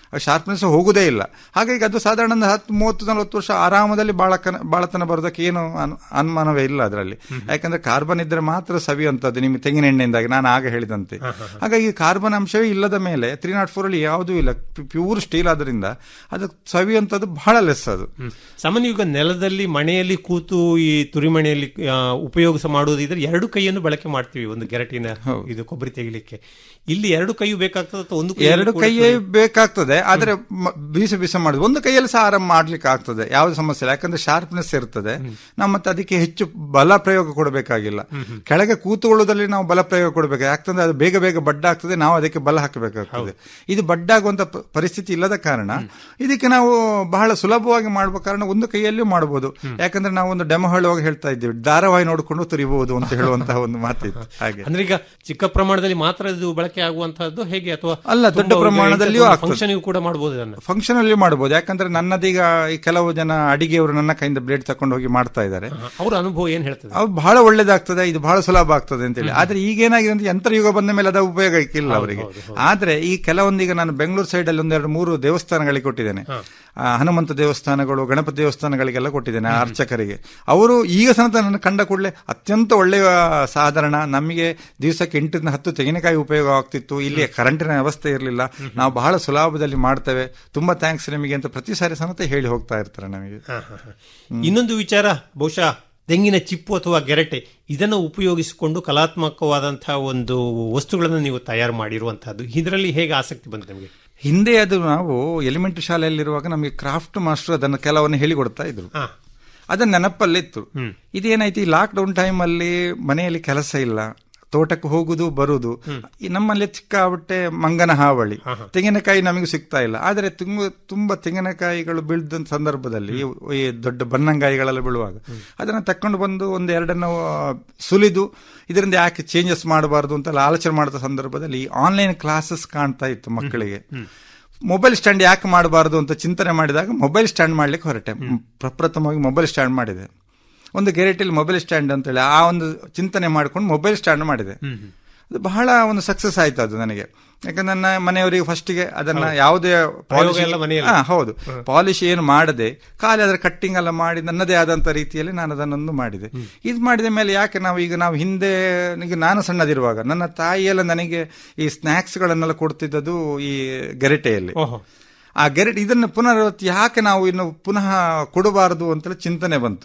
ಶಾರ್ಪ್ನೆಸ್ ಹೋಗುದೇ ಇಲ್ಲ ಹಾಗಾಗಿ ಅದು ಸಾಧಾರಣ ಒಂದು ಹತ್ತು ಮೂವತ್ತು ನಲವತ್ತು ವರ್ಷ ಆರಾಮದಲ್ಲಿ ಬಾಳಕನ ಬಾಳತನ ಬರೋದಕ್ಕೆ ಏನು ಅನು- ಅನುಮಾನವೇ ಇಲ್ಲ ಅದರಲ್ಲಿ ಯಾಕಂದ್ರೆ ಕಾರ್ಬನ್ ಇದ್ರೆ ಮಾತ್ರ ಸವಿಯುವಂತದ್ದು ನಿಮಗೆ ತೆಂಗಿನ ಎಣ್ಣೆಯಿಂದಾಗಿ ನಾನು ಆಗ ಹೇಳಿದಂತೆ ಹಾಗಾಗಿ ಕಾರ್ಬನ್ ಅಂಶವೇ ಇಲ್ಲದ ಮೇಲೆ ತ್ರೀ ನಾಟ್ ಫೋರ್ ಅಲ್ಲಿ ಯಾವುದೂ ಇಲ್ಲ ಪ್ಯೂರ್ ಸ್ಟೀಲ್ ಆದ್ರಿಂದ ಅದು ಸವಿಯುವಂತದ್ದು ಬಹಳ ಲೆಸ್ ಅದು ಸಾಮಾನ್ಯ ಈಗ ನೆಲದಲ್ಲಿ ಮನೆಯಲ್ಲಿ ಕೂತು ಈ ತುರಿಮಣೆಯಲ್ಲಿ ಆ, ಉಪಯೋಗ ಮಾಡುವುದಿದ್ರೆ ಎರಡು ಕೈಯನ್ನು ಬಳಕೆ ಮಾಡ್ತೀವಿ ಒಂದು ಗೆರಟಿನ ಇದು ಕೊಬ್ಬರಿ ತೆಗಿಲಿಕ್ಕೆ ಇಲ್ಲಿ ಎರಡು ಕೈಯು ಬೇಕಾಗ್ತದೆ ಅಥವಾ ಒಂದು ಕೈಯಲ್ಲಿ ಎರಡು ಕೂಡ ಕೈಯೇ ಬೇಕಾಗ್ತದೆ ಆದ್ರೆ ಮ- ಬೀಸ ಬೀಸ ಮಾಡುದು ಒಂದು ಕೈಯಲ್ಲಿ ಸಹ ಆರಾಮ್ ಮಾಡ್ಲಿಕ್ಕೆ ಆಗ್ತದೆ ಯಾವ್ದು ಸಮಸ್ಯೆ ಇಲ್ಲ ಯಾಕಂದ್ರೆ ಶಾರ್ಪ್ನೆಸ್ ಇರ್ತದೆ ನಾವು ಮತ್ತೆ ಅದಕ್ಕೆ ಹೆಚ್ಚು ಬಲ ಪ್ರಯೋಗ ಕೊಡಬೇಕಾಗಿಲ್ಲ ಕೆಳಗೆ ಕೂತುಕೊಳ್ಳುವುದರಲ್ಲಿ ನಾವು ಬಲ ಪ್ರಯೋಗ ಕೊಡಬೇಕು ಯಾಕಂದ್ರೆ ಅದು ಬೇಗ ಬೇಗ ಬಡ್ಡ ಆಗ್ತದೆ ನಾವು ಅದಕ್ಕೆ ಬಲ ಹಾಕಬೇಕಾಗ್ತದೆ ಇದು ಬಡ್ಡಾಗುವಂತ ಪ- ಪರಿಸ್ಥಿತಿ ಇಲ್ಲದ ಕಾರಣ ಇದಕ್ಕೆ ನಾವು ಬಹಳ ಸುಲಭವಾಗಿ ಮಾಡುವ ಕಾರಣ ಒಂದು ಕೈಯಲ್ಲಿಯೂ ಮಾಡಬಹುದು ಯಾಕಂದ್ರೆ ನಾವು ಒಂದು ಡೆಮೋ ಹೇಳುವಾಗ ಹೇಳ್ತಾ ಇದ್ದೀವಿ ಧಾರಾವಾಹಿ ನೋಡಿಕೊಂಡು ತುರಿಬಹುದು ಅಂತ ಹೇಳುವಂತಹ ಒಂದು ಮಾತಿತ್ತು ಹಾಗೆ ಅಂದ್ರೆ ಈಗ ಚಿಕ್ಕ ಪ್ರಮಾಣದಲ್ಲಿ ಮಾತ್ರ ಇದು ಬಳಕೆ ಆಗುವಂತಹದ್ದು ಹೇಗೆ ಅಥವಾ ಅಲ್ಲ, ದೊಡ್ಡ ಪ್ರಮಾಣದಲ್ಲಿಯೂ ಆಗ್ತದೆ. ಫಂಕ್ಷನ್ ಕೂಡ ಮಾಡಬಹುದು ಇದನ್ನ ಫಂಕ್ಷನ್ ಅಲ್ಲಿ ಮಾಡಬಹುದು ಯಾಕಂದ್ರೆ ನನ್ನದೀಗ ಈ ಕೆಲವು ಜನ ಅಡಿಗೆಯವರು ನನ್ನ ಕೈಯಿಂದ ಬ್ಲೇಡ್ ತಕೊಂಡು ಹೋಗಿ ಮಾಡ್ತಾ ಇದ್ದಾರೆ ಅವರ ಅನುಭವ ಏನ್ ಹೇಳ್ತದೆ ಅವು ಬಹಳ ಒಳ್ಳೇದಾಗ್ತದೆ ಇದು ಬಹಳ ಸುಲಭ ಆಗ್ತದೆ ಅಂತೇಳಿ ಆದ್ರೆ ಈಗ ಏನಾಗಿದೆ ಅಂತ ಯಂತ್ರ ಯುಗ ಬಂದ ಮೇಲೆ ಅದ ಉಪಯೋಗ ಇಲ್ಲ ಅವರಿಗೆ ಆದ್ರೆ ಈ ಕೆಲವೊಂದೀಗ ನಾನು ಬೆಂಗಳೂರು ಸೈಡ್ ಅಲ್ಲಿ ಒಂದೆರಡು ಮೂರು ದೇವಸ್ಥಾನಗಳಿಗೆ ಕೊಟ್ಟಿದ್ದೇನೆ ಆ, ಹನುಮಂತ ದೇವಸ್ಥಾನಗಳು ಗಣಪತಿ ದೇವಸ್ಥಾನಗಳಿಗೆಲ್ಲ ಕೊಟ್ಟಿದ್ದೇನೆ ಆ ಅರ್ಚಕರಿಗೆ ಅವರು ಈಗ ಸನತ ನನ್ನ ಕಂಡ ಕೂಡಲೇ ಅತ್ಯಂತ ಒಳ್ಳೆಯ ಸಾಧಾರಣ ನಮಗೆ ದಿವಸಕ್ಕೆ ಎಂಟರಿಂದ ಹತ್ತು ತೆಂಗಿನಕಾಯಿ ಉಪಯೋಗ ಆಗ್ತಿತ್ತು ಇಲ್ಲಿ ಕರೆಂಟಿನ ವ್ಯವಸ್ಥೆ ಇರಲಿಲ್ಲ ನಾವು ಬಹಳ ಸುಲಭದಲ್ಲಿ ಮಾಡ್ತೇವೆ ತುಂಬಾ ಥ್ಯಾಂಕ್ಸ್ ನಿಮಗೆ ಅಂತ ಪ್ರತಿ ಸಾರಿ ಸಮೇತ ಹೇಳಿ ಹೋಗ್ತಾ ಇರ್ತಾರೆ ನಮಗೆ ಇನ್ನೊಂದು ವಿಚಾರ ಬಹುಶಃ ತೆಂಗಿನ ಚಿಪ್ಪು ಅಥವಾ ಗೆರಟೆ ಇದನ್ನು ಉಪಯೋಗಿಸಿಕೊಂಡು ಕಲಾತ್ಮಕವಾದಂತಹ ಒಂದು ವಸ್ತುಗಳನ್ನು ನೀವು ತಯಾರು ಮಾಡಿರುವಂತಹದ್ದು ಇದರಲ್ಲಿ ಹೇಗೆ ಆಸಕ್ತಿ ಬಂತು ನಿಮಗೆ ಹಿಂದೆ ಅದು ನಾವು ಎಲಿಮೆಂಟರಿ ಶಾಲೆಯಲ್ಲಿರುವಾಗ ನಮಗೆ ಕ್ರಾಫ್ಟ್ ಮಾಸ್ಟರ್ ಅದನ್ನು ಕೆಲವನ್ನು ಹೇಳಿಕೊಡ್ತಾ ಇದ್ರು ಹಾ. ಅದನ್ನ ನೆನಪಲ್ಲಿತ್ತು ಇದೇನಾಯ್ತು ಈ ಲಾಕ್ ಡೌನ್ ಟೈಮಲ್ಲಿ ಮನೆಯಲ್ಲಿ ಕೆಲಸ ಇಲ್ಲ ತೋಟಕ್ಕೆ ಹೋಗುದು ಬರುದು ಈ ನಮ್ಮಲ್ಲಿ ಸಿಕ್ಕಾಬಿಟ್ಟೆ ಮಂಗನ ಹಾವಳಿ ತೆಂಗಿನಕಾಯಿ ನಮಗೂ ಸಿಗ್ತಾ ಇಲ್ಲ ಆದರೆ ತುಂಬ ತುಂಬಾ ತೆಂಗಿನಕಾಯಿಗಳು ಬೀಳ್ದ ಸಂದರ್ಭದಲ್ಲಿ ಈ- ಈ ದೊಡ್ಡ ಬನ್ನಂಗಾಯಿಗಳೆಲ್ಲ ಬೀಳುವಾಗ ಅದನ್ನ ತಕೊಂಡು ಬಂದು ಒಂದು ಎರಡನ್ನು ಸುಲಿದು ಇದರಿಂದ ಯಾಕೆ ಚೇಂಜಸ್ ಮಾಡಬಾರ್ದು ಅಂತ ಆಲೋಚನೆ ಮಾಡಿದ ಸಂದರ್ಭದಲ್ಲಿ ಆನ್ಲೈನ್ ಕ್ಲಾಸಸ್ ಕಾಣ್ತಾ ಇತ್ತು ಮಕ್ಕಳಿಗೆ ಮೊಬೈಲ್ ಸ್ಟ್ಯಾಂಡ್ ಯಾಕೆ ಮಾಡಬಾರದು ಅಂತ ಚಿಂತನೆ ಮಾಡಿದಾಗ ಮೊಬೈಲ್ ಸ್ಟ್ಯಾಂಡ್ ಮಾಡ್ಲಿಕ್ಕೆ ಹೊರಟೆ ಮ್, ಪ್ರಪ್ರಥಮವಾಗಿ ಮೊಬೈಲ್ ಸ್ಟ್ಯಾಂಡ್ ಮಾಡಿದೆ ಒಂದು ಗೆರೆಟಲ್ಲಿ ಮೊಬೈಲ್ ಸ್ಟ್ಯಾಂಡ್ ಅಂತೇಳಿ ಆ ಒಂದು ಚಿಂತನೆ ಮಾಡ್ಕೊಂಡು ಮೊಬೈಲ್ ಸ್ಟ್ಯಾಂಡ್ ಮಾಡಿದೆ ಅದು ಬಹಳ ಒಂದು ಸಕ್ಸಸ್ ಆಯ್ತು ಅದು ನನಗೆ ಯಾಕಂದ್ರೆ ನನ್ನ ಮನೆಯವರಿಗೆ ಫಸ್ಟಿಗೆ ಅದನ್ನ ಯಾವುದೇ ಪ್ರಯೋಗ polish- ಎಲ್ಲ ಮನೆಯಲ್ಲಿ. ಹಾ, ಹೌದು ಪಾಲಿಶ್ ಏನು ಮಾಡದೆ ಖಾಲಿ ಅದರ ಕಟ್ಟಿಂಗ್ ಎಲ್ಲ ಮಾಡಿ ನನ್ನದೇ ಆದಂತ ರೀತಿಯಲ್ಲಿ ನಾನು ಅದನ್ನೊಂದು ಮಾಡಿದೆ ಇದು ಮಾಡಿದ ಮೇಲೆ ಯಾಕೆ ನಾವು ಈಗ ನಾವು ಹಿಂದೆ ಈಗ ನಾನು ಸಣ್ಣದಿರುವಾಗ ನನ್ನ ತಾಯಿಯೆಲ್ಲ ನನಗೆ ಈ ಸ್ನಾಕ್ಸ್ ಗಳನ್ನೆಲ್ಲ ಕೊಡ್ತಿದ್ದದು ಈ ಗೆರಟೆಯಲ್ಲಿ ಓಹೋ ಆ ಗೆರಟೆ ಇದನ್ನು ಪುನರಾವರ್ತಿ ಯಾಕೆ ನಾವು ಇನ್ನು ಪುನಃ ಕೊಡಬಾರದು ಅಂತೇಳಿ ಚಿಂತನೆ ಬಂತು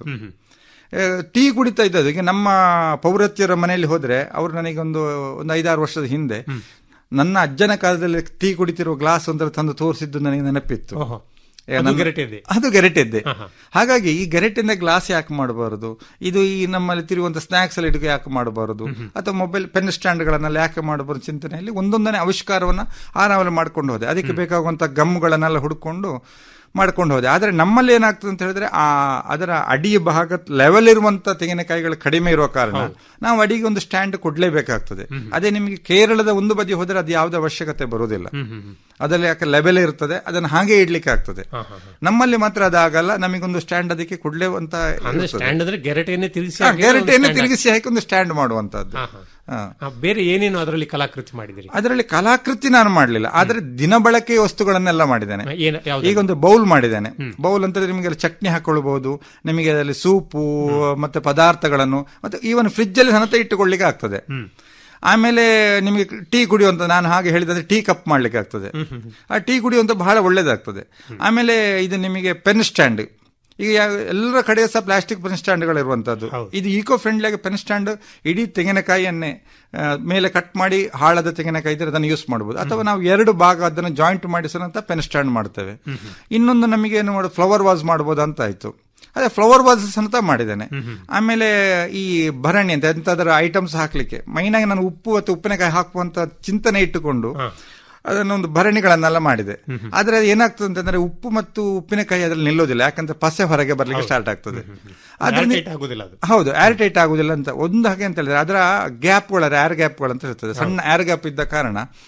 ಆ, ಟೀ ಕುಡಿತಾ ಇದ್ದದ್ದು ಈಗ ನಮ್ಮ ಪೌರತ್ಯರ ಮನೆಯಲ್ಲಿ ಹೋದ್ರೆ ಅವರು ನನಗೆ ಒಂದು ಒಂದು ಐದಾರು ವರ್ಷದ ಹಿಂದೆ ನನ್ನ ಅಜ್ಜನ ಕಾಲದಲ್ಲಿ ಟೀ ಕುಡಿತಿರುವ ಗ್ಲಾಸ್ ಅಂತ ತಂದು ತೋರಿಸಿದ್ದು ನನಗೆ ನೆನಪಿತ್ತು ಓಹೋ. ಏ, ಅದು ನನ್ನ- ಗೆರಟೆದ್ದೆ? ಅದು ಗೆರಟೆದ್ದೆ ಹಾಗಾಗಿ ಈ ಗೆರಟಿಂದ ಗ್ಲಾಸ್ ಯಾಕೆ ಮಾಡಬಾರದು ಇದು ಈ ನಮ್ಮಲ್ಲಿ ತಿರುಗುವಂತ ಸ್ನಾಕ್ಸ್ ಎಲ್ಲ ಇಡಕ್ಕೆ ಯಾಕೆ ಮಾಡಬಾರದು ಅಥವಾ ಮೊಬೈಲ್ ಪೆನ್ ಸ್ಟ್ಯಾಂಡ್ಗಳನ್ನೆಲ್ಲ ಯಾಕೆ ಮಾಡಬಾರದು ಚಿಂತನೆಯಲ್ಲಿ ಒಂದೊಂದನೇ ಆವಿಷ್ಕಾರವನ್ನ ಆರಾಮಲ್ಲಿ ಮಾಡ್ಕೊಂಡು ಹೋದೆ ಅದಕ್ಕೆ ಬೇಕಾಗುವಂತ ಗಮ್ಗಳನ್ನೆಲ್ಲ ಹುಡ್ಕೊಂಡು ಮಾಡ್ಕೊಂಡು ಹೋದೆ ಆದ್ರೆ ನಮ್ಮಲ್ಲಿ ಏನಾಗ್ತದೆ ಅಂತ ಹೇಳಿದ್ರೆ ಆ ಅದರ ಅಡಿ ಭಾಗ ಲೆವೆಲ್ ಇರುವಂತ ತೆಂಗಿನಕಾಯಿಗಳು ಕಡಿಮೆ ಇರುವ ಕಾರಣ ನಾವು ಅಡಿಗೆ ಒಂದು ಸ್ಟ್ಯಾಂಡ್ ಕೊಡ್ಲೇಬೇಕಾಗ್ತದೆ ಅದೇ ನಿಮಗೆ ಕೇರಳದ ಒಂದು ಬದಿ ಹೋದ್ರೆ ಅದು ಯಾವುದೇ ಅವಶ್ಯಕತೆ ಬರುವುದಿಲ್ಲ ಅದರಲ್ಲಿ ಯಾಕೆ ಲೆವೆಲ್ ಇರ್ತದೆ ಅದನ್ನು ಹಾಗೆ ಇಡ್ಲಿಕ್ಕೆ ಆಗ್ತದೆ ನಮ್ಮಲ್ಲಿ ಮಾತ್ರ ಅದಾಗಲ್ಲ ನಮಗೊಂದು ಸ್ಟ್ಯಾಂಡ್ ಅದಕ್ಕೆ ಕೊಡ್ಲೇವಂತ ಅಂದ್ರೆ ಸ್ಟ್ಯಾಂಡ್ ಅಂದ್ರೆ ಗೆರಟೆಯನ್ನೇ ತಿರುಗಿಸಿ ಹಾ, ಹಾಕಿದ್ರೆ ಒಂದು ಗೆರಟೆಯನ್ನು stand ತಿರುಗಿಸಿ ಹಾಕಿ ಒಂದು ಸ್ಟ್ಯಾಂಡ್ ಮಾಡುವಂತದ್ದು ಹಾ, ಹಾ. ಹಾ. ಆ, ಬೇರೆ ಏನೇನು ಅದರಲ್ಲಿ ಕಲಾಕೃತಿ ಮಾಡಿದಿರಿ ಅದರಲ್ಲಿ ಕಲಾಕೃತಿ ನಾನು ಮಾಡಲಿಲ್ಲ ಆದ್ರೆ ದಿನ ಬಳಕೆಯ ವಸ್ತುಗಳನ್ನೆಲ್ಲ ಮಾಡಿದ್ದೇನೆ ಏನ ಯಾವ್ದು ಈಗ ಒಂದು ಬೌಲ್ ಮಾಡಿದ್ದೇನೆ ಬೌಲ್ ಅಂತಂದ್ರೆ ನಿಮಗೆ ಅಲ್ಲಿ ಚಟ್ನಿ ಹಾಕೊಳ್ಬಹುದು ನಿಮಗೆ ಅದರಲ್ಲಿ ಸೂಪು ಮತ್ತೆ ಪದಾರ್ಥಗಳನ್ನು ಮತ್ತೆ ಈವನ್ ಫ್ರಿಜ್ ಅಲ್ಲಿ ಸಮೇತ ಇಟ್ಟುಕೊಳ್ಳಿಕ್ಕೆ ಆಗ್ತದೆ ಆಮೇಲೆ ನಿಮಗೆ ಟೀ ಕುಡಿಯುವಂತ ನಾನು ಹಾಗೆ ಹೇಳಿದ್ರೆ ಟೀ ಕಪ್ ಮಾಡ್ಲಿಕ್ಕೆ ಆಗ್ತದೆ ಆ ಟೀ ಕುಡಿಯುವಂತ ಬಹಳ ಒಳ್ಳೇದಾಗ್ತದೆ ಆಮೇಲೆ ಇದು ನಿಮಗೆ ಪೆನ್ ಸ್ಟ್ಯಾಂಡ್ ಈಗ ಯಾ- ಎಲ್ಲರ ಕಡೆ ಸಹ ಪ್ಲಾಸ್ಟಿಕ್ ಪೆನ್ ಸ್ಟ್ಯಾಂಡ್ಗಳು ಇರುವಂತದ್ದು ಇದು ಈಕೋ ಫ್ರೆಂಡ್ಲಿ ಆಗಿ ಪೆನ್ ಸ್ಟ್ಯಾಂಡ್ ಇಡೀ ತೆಂಗಿನಕಾಯಿಯನ್ನೇ ಆ, ಮೇಲೆ ಕಟ್ ಮಾಡಿ ಹಾಳಾದ ತೆಂಗಿನಕಾಯಿ ಇದ್ರೆ ಅದನ್ನು ಯೂಸ್ ಮಾಡಬಹುದು ಅಥವಾ ನಾವು ಎರಡು ಭಾಗ ಅದನ್ನು ಜಾಯಿಂಟ್ ಮಾಡಿಸೋಂತ ಪೆನ್ ಸ್ಟ್ಯಾಂಡ್ ಮಾಡ್ತೇವೆ ಇನ್ನೊಂದು ನಮಗೆ ಏನು ಮಾಡೋದು ಫ್ಲವರ್ ವಾಸ್ ಮಾಡಬಹುದು ಅಂತ ಆಯ್ತು ಅದೇ ಫ್ಲವರ್ ವಾಸ್ ಸಮೇತ ಮಾಡಿದ್ದೇನೆ ಆಮೇಲೆ ಈ ಭರಣಿ ಅಂತ ಎಂತಾದ್ರೂ ಐಟಮ್ಸ್ ಹಾಕ್ಲಿಕ್ಕೆ ಮೈನಾಗಿ ನಾನು ಉಪ್ಪು ಮತ್ತು ಉಪ್ಪಿನಕಾಯಿ ಹಾಕುವಂತ ಚಿಂತನೆ ಇಟ್ಟುಕೊಂಡು ಅದನ್ನೊಂದು ಭರಣಿಗಳನ್ನೆಲ್ಲ ಮಾಡಿದೆ ಆದ್ರೆ ಅದು ಏನಾಗ್ತದೆ ಅಂತಂದ್ರೆ ಉಪ್ಪು ಮತ್ತು ಉಪ್ಪಿನಕಾಯಿ ಅದ್ರಲ್ಲಿ ನಿಲ್ಲೋದಿಲ್ಲ ಯಾಕಂದ್ರೆ ಪಸೆ ಹೊರಗೆ ಬರ್ಲಿಕ್ಕೆ ಸ್ಟಾರ್ಟ್ ಆಗ್ತದೆ ಆದ್ರಿಂದ Airtight ಆಗುದಿಲ್ಲ ಅದು ಹೌದು ಏರ್ ಟೈಟ್ ಆಗುದಿಲ್ಲ ಅಂತ ಒಂದು ಹಾಗೆ ಅಂತ ಹೇಳಿದ್ರೆ ಅದರ ಗ್ಯಾಪ್ಗಳ ಏರ್ ಗ್ಯಾಪ್ಗಳು ಅಂತ ಇರ್ತದೆ ಸಣ್ಣ ಏರ್ ಗ್ಯಾಪ್ ಇದ್ದ ಕಾರಣ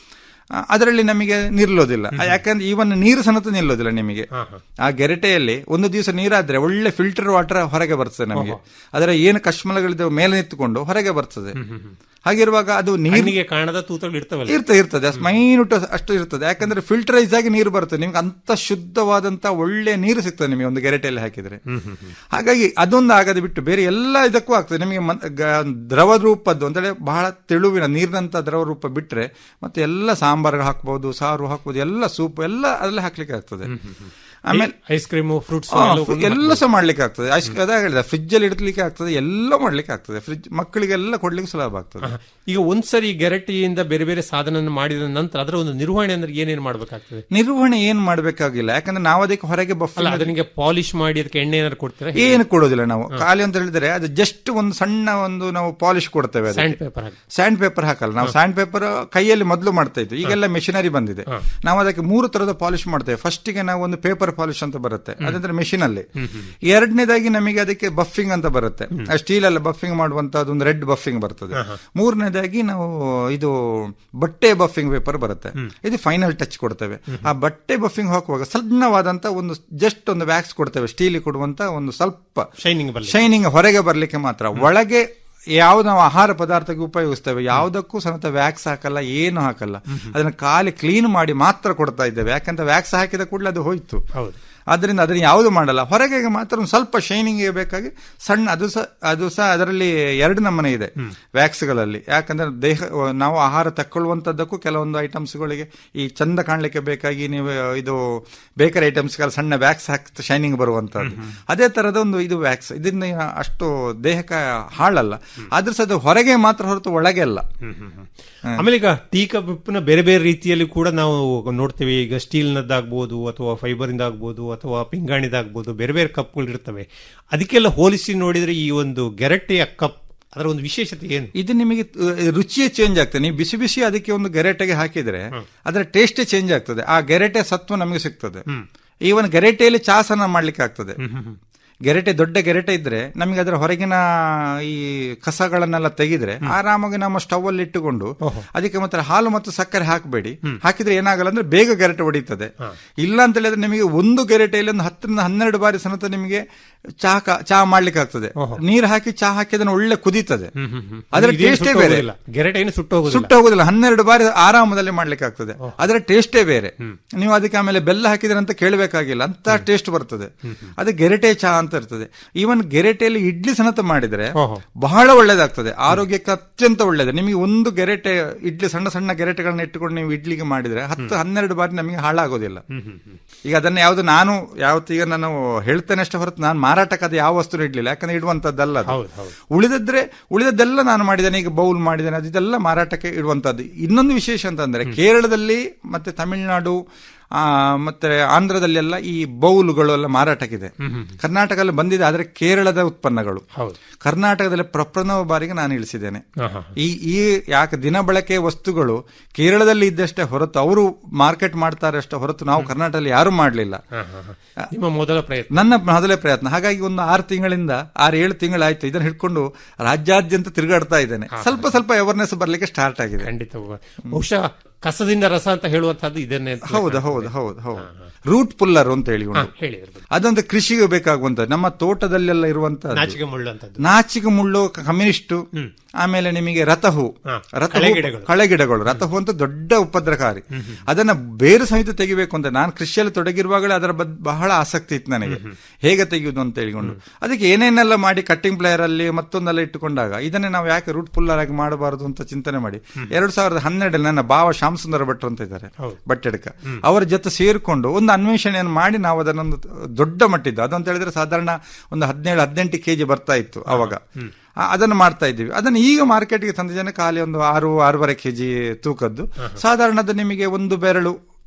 ಆ, ಅದರಲ್ಲಿ ನಮಗೆ ನಿಲ್ಲೋದಿಲ್ಲ ಆ, ಯಾಕಂದ್ರೆ ಈವನ್ ನೀರು ಸಮೇತ ನಿಲ್ಲೋದಿಲ್ಲ ನಿಮಗೆ ಆ ಗೆರಟೆಯಲ್ಲಿ ಒಂದು ದಿವಸ ನೀರಾದ್ರೆ ಒಳ್ಳೆ ಫಿಲ್ಟರ್ ವಾಟರ್ ಹೊರಗೆ ಬರ್ತದೆ ನಮಗೆ ಅದರ ಏನು ಕಶ್ಮಲಗಳಿದೆ ಮೇಲೆ ನಿಂತುಕೊಂಡು ಹೊರಗೆ ಬರ್ತದೆ ಹಾಗಿರುವಾಗ ಅದು ನೀರು ಕಣ್ಣಿಗೆ ಕಾಣದ ತೂತಗಳು ಇರ್ತವಲ್ಲ ಇರ್ತದೆ ಇರ್ತದೆ ಅಷ್ಟು ಮೈನ್ಯೂಟ್ ಅಷ್ಟು ಇರ್ತದೆ ಯಾಕಂದ್ರೆ ಫಿಲ್ಟರೈಸ್ ಆಗಿ ನೀರು ಬರ್ತದೆ ನಿಮ್ಗೆ ಅಂತ ಶುದ್ಧವಾದಂತ ಒಳ್ಳೆ ನೀರು ಸಿಗ್ತದೆ ನಿಮಗೆ ಒಂದು ಗೆರೆಟೆಯಲ್ಲಿ ಹಾಕಿದ್ರೆ ಹಾಗಾಗಿ ಅದೊಂದು ಆಗದೆ ಬಿಟ್ಟು ಬೇರೆ ಎಲ್ಲ ಇದಕ್ಕೂ ಆಗ್ತದೆ ನಿಮಗೆ ಮನ್- ಗ- ದ್ರವ ರೂಪದ್ದು ಅಂತೇಳಿ ಬಹಳ ತೆಳುವಿನ ನೀರಿನಂತ ದ್ರವ ರೂಪ ಬಿಟ್ರೆ ಮತ್ತೆ ಎಲ್ಲ ಸಾಂಬಾರ್ ಹಾಕ್ಬೋದು ಸಾರು ಹಾಕ್ಬೋದು ಎಲ್ಲ ಸೂಪ್ ಎಲ್ಲ ಅದರಲ್ಲಿ ಹಾಕ್ಲಿಕ್ಕೆ ಆಗ್ತದೆ ಆಮೇಲೆ ಐಸ್ ಕ್ರೀಮು ಫ್ರೂಟ್ಸ್ ಆ, ಫು- ಎಲ್ಲ ಸಹ ಮಾಡ್ಲಿಕ್ಕೆ ಆಗ್ತದೆ ಐಸ್ ಅದೇ ಹೇಳಿದ ಫ್ರಿಜ್ ಅಲ್ಲಿ ಇಡ್ಲಿಕ್ಕೆ ಆಗ್ತದೆ ಎಲ್ಲ ಮಾಡ್ಲಿಕ್ಕೆ ಆಗ್ತದೆ ಫ್ರಿಜ್ ಮಕ್ಕಳಿಗೆಲ್ಲ ಕೊಡ್ಲಿಕ್ಕೆ ಸುಲಭ ಆಗ್ತದೆ ಈಗ ಒಂದ್ಸರಿ ಗೆರಟಿಯಿಂದ ಬೇರೆ ಬೇರೆ ಸಾಧನ ಮಾಡಿದ ನಂತರ ಅದರ ಒಂದು ನಿರ್ವಹಣೆ ಅಂದ್ರೆ ಏನೇನ್ ಮಾಡ್ಬೇಕಾಗ್ತದೆ ನಿರ್ವಹಣೆ ಏನ್ ಮಾಡ್ಬೇಕಾಗಿಲ್ಲ ಯಾಕಂದ್ರೆ ನಾವು ಅದಕ್ಕೆ ಹೊರಗೆ ಬಫ್ ಅಲ್ಲ ಅದನಿಗೆ ಪಾಲಿಶ್ ಮಾಡಿ ಅದಕ್ಕೆ ಎಣ್ಣೆ ಏನಾದ್ರು ಕೊಡ್ತೀರಾ ಏನು ಕೊಡೋದಿಲ್ಲ ನಾವು ಖಾಲಿ ಅಂತ ಹೇಳಿದ್ರೆ ಅದು ಜಸ್ಟ್ ಒಂದು ಸಣ್ಣ ಒಂದು ನಾವು ಪಾಲಿಶ್ ಕೊಡ್ತೇವೆ ಸ್ಯಾಂಡ್ ಪೇಪರ್ ಹಾಕಿ ಸ್ಯಾಂಡ್ ಪೇಪರ್ ಹಾಕಲ್ಲ ನಾವು ಸ್ಯಾಂಡ್ ಪೇಪರ್ ಕೈಯಲ್ಲಿ ಮೊದಲು ಮಾಡ್ತಾ ಇದ್ವಿ ಈಗೆಲ್ಲ ಮೆಷಿನರಿ ಬಂದಿದೆ ನಾವು ಅದಕ್ಕೆ ಮೂರು ತರದ ಪಾಲಿಶ್ ಮಾಡ್ತೇವೆ ಫಸ್ಟ್ ಗೆ ನಾವು ಒಂದು ಪೇಪರ್ ಪಾಲಿಶ್ ಅಂತ ಬರುತ್ತೆ ಅದಂದ್ರೆ ಮೆಷಿನ್ ಅಲ್ಲಿ ಎರಡನೇದಾಗಿ ನಮಗೆ ಅದಕ್ಕೆ ಬಫಿಂಗ್ ಅಂತ ಬರುತ್ತೆ ಸ್ಟೀಲ್ ಅಲ್ಲಿ ಬಫಿಂಗ್ ಮಾಡುವಂತದ್ದು ಒಂದು ರೆಡ್ ಬಫಿಂಗ್ ಬರ್ತದೆ ಮೂರನೇದಾಗಿ ನಾವು ಇದು ಬಟ್ಟೆ ಬಫಿಂಗ್ ಪೇಪರ್ ಬರುತ್ತೆ ಇದು ಫೈನಲ್ ಟಚ್ ಕೊಡ್ತೇವೆ ಆ ಬಟ್ಟೆ ಬಫಿಂಗ್ ಹಾಕುವಾಗ ಸಣ್ಣವಾದಂತ ಒಂದು ಜಸ್ಟ್ ಒಂದು ವ್ಯಾಕ್ಸ್ ಕೊಡ್ತೇವೆ ಸ್ಟೀಲ್ ಕೊಡುವಂತ ಒಂದು ಸ್ವಲ್ಪ ಶೈನಿಂಗ್ ಬರಲಿ ಶೈನಿಂಗ್ ಹೊರಗೆ ಬರ್ಲಿಕ್ಕೆ ಮಾತ್ರ ಒಳಗೆ ಯಾವ್ದು ನಾವು ಆಹಾರ ಪದಾರ್ಥಕ್ಕೆ ಉಪಯೋಗಿಸ್ತೇವೆ ಯಾವುದಕ್ಕೂ ಸಮೇತ ವ್ಯಾಕ್ಸ್ ಹಾಕಲ್ಲ ಏನು ಹಾಕಲ್ಲ ಅದನ್ನ ಖಾಲಿ ಕ್ಲೀನ್ ಮಾಡಿ ಮಾತ್ರ ಕೊಡ್ತಾ ಇದ್ದೇವೆ ಯಾಕಂತ ವ್ಯಾಕ್ಸ್ ಹಾಕಿದ ಕೂಡಲೇ ಅದು ಹೋಯ್ತು ಹೌದು ಅದರಿಂದ ಅದನ್ನ ಯಾವುದು ಮಾಡಲ್ಲ ಹೊರಗೆ ಮಾತ್ರ ಒಂದು ಸ್ವಲ್ಪ ಶೈನಿಂಗ್ ಬೇಕಾಗಿ ಸಣ್ಣ ಅದು ಸಹ ಅದು ಸಹ ಅದರಲ್ಲಿ ಎರಡು ನಮೂನೆ ಇದೆ ವ್ಯಾಕ್ಸ್ಗಳಲ್ಲಿ ಯಾಕಂದ್ರೆ ದೇಹ ನಾವು ಆಹಾರ ತಕ್ಕೊಳ್ಳುವಂತದ್ದಕ್ಕೂ ಕೆಲವೊಂದು ಐಟಮ್ಸ್ಗಳಿಗೆ ಈ ಚಂದ ಕಾಣ್ಲಿಕ್ಕೆ ಬೇಕಾಗಿ ನೀವು ಇದು ಬೇಕರಿ ಐಟಮ್ಸ್ಗೆಲ್ಲ ಸಣ್ಣ ವ್ಯಾಕ್ಸ್ ಹಾಕಿ ಶೈನಿಂಗ್ ಬರುವಂತದ್ದು ಅದೇ ತರದ ಒಂದು ಇದು ವ್ಯಾಕ್ಸ್ ಇದರಿಂದ ಅಷ್ಟು ದೇಹಕ್ಕೆ ಹಾಳಲ್ಲ ಆದ್ರೂ ಸಹ ಅದು ಹೊರಗೆ ಮಾತ್ರ ಹೊರತು ಒಳಗೆ ಅಲ್ಲ ಆಮೇಲೆ ಈಗ ಟೀ ಕಪ್ನ ಬೇರೆ ಬೇರೆ ರೀತಿಯಲ್ಲಿ ಕೂಡ ನಾವು ನೋಡ್ತೇವೆ ಈಗ ಸ್ಟೀಲ್ ನದ್ದಾಗ್ಬೋದು ಅಥವಾ ಫೈಬರ್ ಇಂದ ಆಗ್ಬೋದು ಅಥವಾ ಪಿಂಗಾಣಿದಾಗ್ಬೋದು ಬೇರೆ ಬೇರೆ ಕಪ್ಗಳು ಇರ್ತವೆ ಅದಕ್ಕೆಲ್ಲ ಹೋಲಿಸಿ ನೋಡಿದ್ರೆ ಈ ಒಂದು ಗೆರಟೆಯ ಕಪ್ ಅದರ ಒಂದು ವಿಶೇಷತೆ ಏನು ಇದು ನಿಮಗೆ ಅಹ್, ರುಚಿಯೇ ಚೇಂಜ್ ಆಗ್ತದೆ ನೀವು ಬಿಸಿ ಬಿಸಿ ಅದಕ್ಕೆ ಒಂದು ಗೆರೆಟೆಗೆ ಹಾಕಿದ್ರೆ ಅದರ ಟೇಸ್ಟೇ ಚೇಂಜ್ ಆಗ್ತದೆ ಆ ಗೆರೆಟೆ ಸತ್ವ ನಮಗೆ ಸಿಗ್ತದೆ ಈವನ್ ಗೆರೆಟೆಯಲ್ಲಿ ಚಾಸನ ಮಾಡ್ಲಿಕ್ಕೆ ಆಗ್ತದೆ ಗೆರೆಟೆ ದೊಡ್ಡ ಗೆರೆಟೆ ಇದ್ರೆ ನಮಗೆ ಅದರ ಹೊರಗಿನ ಈ ಕಸಗಳನ್ನೆಲ್ಲ ತೆಗೆದ್ರೆ ಆರಾಮಾಗಿ ನಮ್ಮ ಸ್ಟವ್ ಅಲ್ಲಿ ಇಟ್ಟುಕೊಂಡು ಅದಕ್ಕೆ ಮಾತ್ರ ಹಾಲು ಮತ್ತು ಸಕ್ಕರೆ ಹಾಕಬೇಡಿ ಹಾಕಿದ್ರೆ ಏನಾಗಲ್ಲ ಅಂದ್ರೆ ಬೇಗ ಗೆರೆಟೆ ಹೊಡಿತದೆ ಇಲ್ಲ ಅಂತ ಹೇಳಿದ್ರೆ ನಿಮಗೆ ಒಂದು ಗೆರೆಟೆಯಲ್ಲಿ ಒಂದು ಹತ್ತರಿಂದ ಹನ್ನೆರಡು ಬಾರಿ ಸಮೇತ ನಿಮಗೆ ಚಹಾ ಕ- ಚಹಾ ಮಾಡ್ಲಿಕ್ಕೆ ಆಗ್ತದೆ ನೀರು ಹಾಕಿ ಚಹಾ ಹಾಕಿ ಅದನ್ನು ಒಳ್ಳೆ ಕುದೀತದೆ ಅದರ ಇದೇನು ಟೇಸ್ಟೇ ಸುಟ್ಟು ಬೇರೆ ಹೋಗೋದಿಲ್ಲ. ಗೆರಟೆ ಏನು ಸುಟ್ಟು ಹೋಗೋದಿಲ್ಲ ಸುಟ್ಟು ಹೋಗುದಿಲ್ಲ ಹನ್ನೆರಡು ಬಾರಿ ಆರಾಮದಲ್ಲಿ ಮಾಡ್ಲಿಕ್ಕೆ ಆಗ್ತದೆ ಅದರ ಟೇಸ್ಟೇ ಬೇರೆ ನೀವು ಅದಕ್ಕೆ ಆಮೇಲೆ ಬೆಲ್ಲ ಹಾಕಿದ್ರೆ ಅಂತ ಕೇಳಬೇಕಾಗಿಲ್ಲ ಅಂತ ಟೇಸ್ಟ್ ಬರ್ತದೆ ಅದು ಗೆರೆಟೆ ಚಹಾ ಅಂತ ಇರ್ತದೆ ಈವನ್ ಗೆರೆಟೆಯಲ್ಲಿ ಇಡ್ಲಿ ಸನತ ಮಾಡಿದ್ರೆ ಬಹಳ ಒಳ್ಳೇದಾಗ್ತದೆ ಆರೋಗ್ಯಕ್ಕೆ ಅತ್ಯಂತ ಒಳ್ಳೇದು ನಿಮಗೆ ಒಂದು ಗೆರೆಟೆ ಇಡ್ಲಿ ಸಣ್ಣ ಸಣ್ಣ ಗೆರೆಟೆಗಳನ್ನ ಇಟ್ಟುಕೊಂಡು ನೀವು ಇಡ್ಲಿಗೆ ಮಾಡಿದ್ರೆ ಹತ್ತು ಹನ್ನೆರಡು ಬಾರಿ ನಮಗೆ ಹಾಳಾಗೋದಿಲ್ಲ ಈಗ ಅದನ್ನ ಯಾವ್ದು ನಾನು ಯಾವತ್ತು ಈಗ ನಾನು ಹೇಳ್ತೇನೆ ಅಷ್ಟೇ ಹೊರತು ನಾನು ಮಾರಾಟಕ್ಕೆ ಅದು ಯಾವ ವಸ್ತು ಇಡ್ಲಿಲ್ಲ ಯಾಕಂದ್ರೆ ಇಡುವಂತದ್ದಲ್ಲ ಅದು. ಹೌದು, ಹೌದು. ಉಳಿದಿದ್ರೆ ಉಳಿದದ್ದೆಲ್ಲ ನಾನು ಮಾಡಿದ್ದೇನೆ ಈಗ ಬೌಲ್ ಮಾಡಿದ್ದೇನೆ ಅದೆಲ್ಲ ಮಾರಾಟಕ್ಕೆ ಇಡುವಂತದ್ದು ಇನ್ನೊಂದು ವಿಶೇಷ ಅಂತಂದ್ರೆ ಕೇರಳದಲ್ಲಿ ಮತ್ತೆ ತಮಿಳುನಾಡು ಆ, ಮತ್ತೆ ಆಂಧ್ರದಲ್ಲೆಲ್ಲ ಈ ಬೌಲುಗಳು ಎಲ್ಲ ಮಾರಾಟಕ್ಕಿದೆ ಕರ್ನಾಟಕದಲ್ಲಿ ಬಂದಿದೆ ಆದ್ರೆ ಕೇರಳದ ಉತ್ಪನ್ನಗಳು ಹೌದು ಕರ್ನಾಟಕದಲ್ಲಿ ಪ್ರಪ್ರಥಮ ಬಾರಿಗೆ ನಾನು ಇಳಿಸಿದ್ದೇನೆ ಹಾ, ಹಾ. ಈ ಈ ಯಾಕೆ ದಿನ ಬಳಕೆ ವಸ್ತುಗಳು ಕೇರಳದಲ್ಲಿ ಇದ್ದಷ್ಟೇ ಹೊರತು ಅವರು ಮಾರ್ಕೆಟ್ ಮಾಡ್ತಾರೆ ಅಷ್ಟೇ ಹೊರತು ನಾವು ಕರ್ನಾಟಕದಲ್ಲಿ ಯಾರು ಮಾಡಲಿಲ್ಲ ಹಾ, ಹಾ, ಹಾ. ನಿಮ್ಮ ಮೊದಲ ಪ್ರಯತ್ನ ನನ್ನ ಮೊದಲೇ ಪ್ರಯತ್ನ ಹಾಗಾಗಿ ಒಂದು ಆರು ತಿಂಗಳಿಂದ ಆರು ಏಳು ತಿಂಗಳಾಯ್ತು ಇದನ್ನ ಹಿಡ್ಕೊಂಡು ರಾಜ್ಯಾದ್ಯಂತ ತಿರುಗಾಡ್ತಾ ಇದ್ದೇನೆ ಸ್ವಲ್ಪ ಸ್ವಲ್ಪ ಅವೇರ್ನೆಸ್ ಬರ್ಲಿಕ್ಕೆ ಸ್ಟಾರ್ಟ್ ಆಗಿದೆ ಖಂಡಿತ ಬಹುಶಃ ಕಸದಿಂದ ರಸ ಅಂತ ಹೇಳುವಂತಹದ್ದು ಇದನ್ನೇ ಅಂತ ಹೌದು ಹೌದು ಹೌದು ಹೌದು ರೂಟ್ ಪುಲ್ಲರ್ ಅಂತ ಹೇಳಿ ಹಾ, ಉಂಟು ಹೇಳಿ ಅದ್ರ ಬಗ್ಗೆ. ಅದೊಂದು ಕೃಷಿಗೆ ಬೇಕಾಗುವಂತ ನಮ್ಮ ತೋಟದಲ್ಲೆಲ್ಲ ಇರುವಂತ ನಾಚಿಕೆ ಮುಳ್ಳು ಅಂತದ್ದು ನಾಚಿಕೆ ಮುಳ್ಳು ಕಮ್ಯುನಿಸ್ಟ್ ಆಮೇಲೆ ನಿಮಗೆ ರಥಹು ಹಾ, ರಥಹು ಕಳೆಗಿಡಗಳು. ಕಳೆಗಿಡಗಳು ರಥಹು ಅಂತ ದೊಡ್ಡ ಉಪದ್ರಕಾರಿ ಅದನ್ನ ಬೇರು ಸಹಿತ ತೆಗಿಬೇಕು ಅಂತ ನಾನು ಕೃಷಿಯಲ್ಲಿ ತೊಡಗಿರುವಾಗಲೇ ಅದರ ಬಗ್ಗೆ ಬಹಳ ಆಸಕ್ತಿ ಇತ್ತು ನನಗೆ ಹೇಗೆ ತೆಗೆಯುವುದು ಅಂತ ಹೇಳಿಕೊಂಡು ಅದಕ್ಕೆ ಏನೇನೆಲ್ಲ ಮಾಡಿ ಕಟ್ಟಿಂಗ್ ಪ್ಲೇಯರ್ ಅಲ್ಲಿ ಮತ್ತೊಂದೆಲ್ಲ ಇಟ್ಟುಕೊಂಡಾಗ ಇದನ್ನೇ ನಾವು ಯಾಕೆ ರೂಟ್ ಪುಲ್ಲರ್ ಆಗಿ ಮಾಡಬಾರದು ಅಂತ ಚಿಂತನೆ ಮಾಡಿ ಎರಡ್ ಸಾವಿರದ ಹನ್ನೆರಡರಲ್ಲಿ ನನ್ನ ಭಾವ ಶ್ಯಾಮ್ ಸುಂದರ ಭಟ್ರು ಅಂತ ಇದ್ದಾರೆ ಬಟ್ಟೆಡ್ಕ ಅವರ ಜೊತೆ ಸೇರಿಕೊಂಡು ಒಂದು ಅನ್ವೇಷಣೆಯನ್ನು ಮಾಡಿ ನಾವು ಅದನ್ನೊಂದು ದೊಡ್ಡ ಮಟ್ಟಿದ್ದು ಅದಂತ ಹೇಳಿದ್ರೆ ಸಾಧಾರಣ ಒಂದು ಹದಿನೇಳು ಹದಿನೆಂಟು ಕೆಜಿ ಬರ್ತಾ ಇತ್ತು ಅವಾಗ ಆ- ಅದನ್ನು ಮಾಡ್ತಾ ಇದ್ದೀವಿ ಅದನ್ನು ಈಗ ಮಾರ್ಕೆಟ್ಗೆ ತಂದ ಜನ ಖಾಲಿ ಒಂದು ಆರು ಆರೂವರೆ ಕೆಜಿ ತೂಕದ್ದು ಸಾಧಾರಣ ಅದು ನಿಮಗೆ ಒಂದು ಬೆರಳು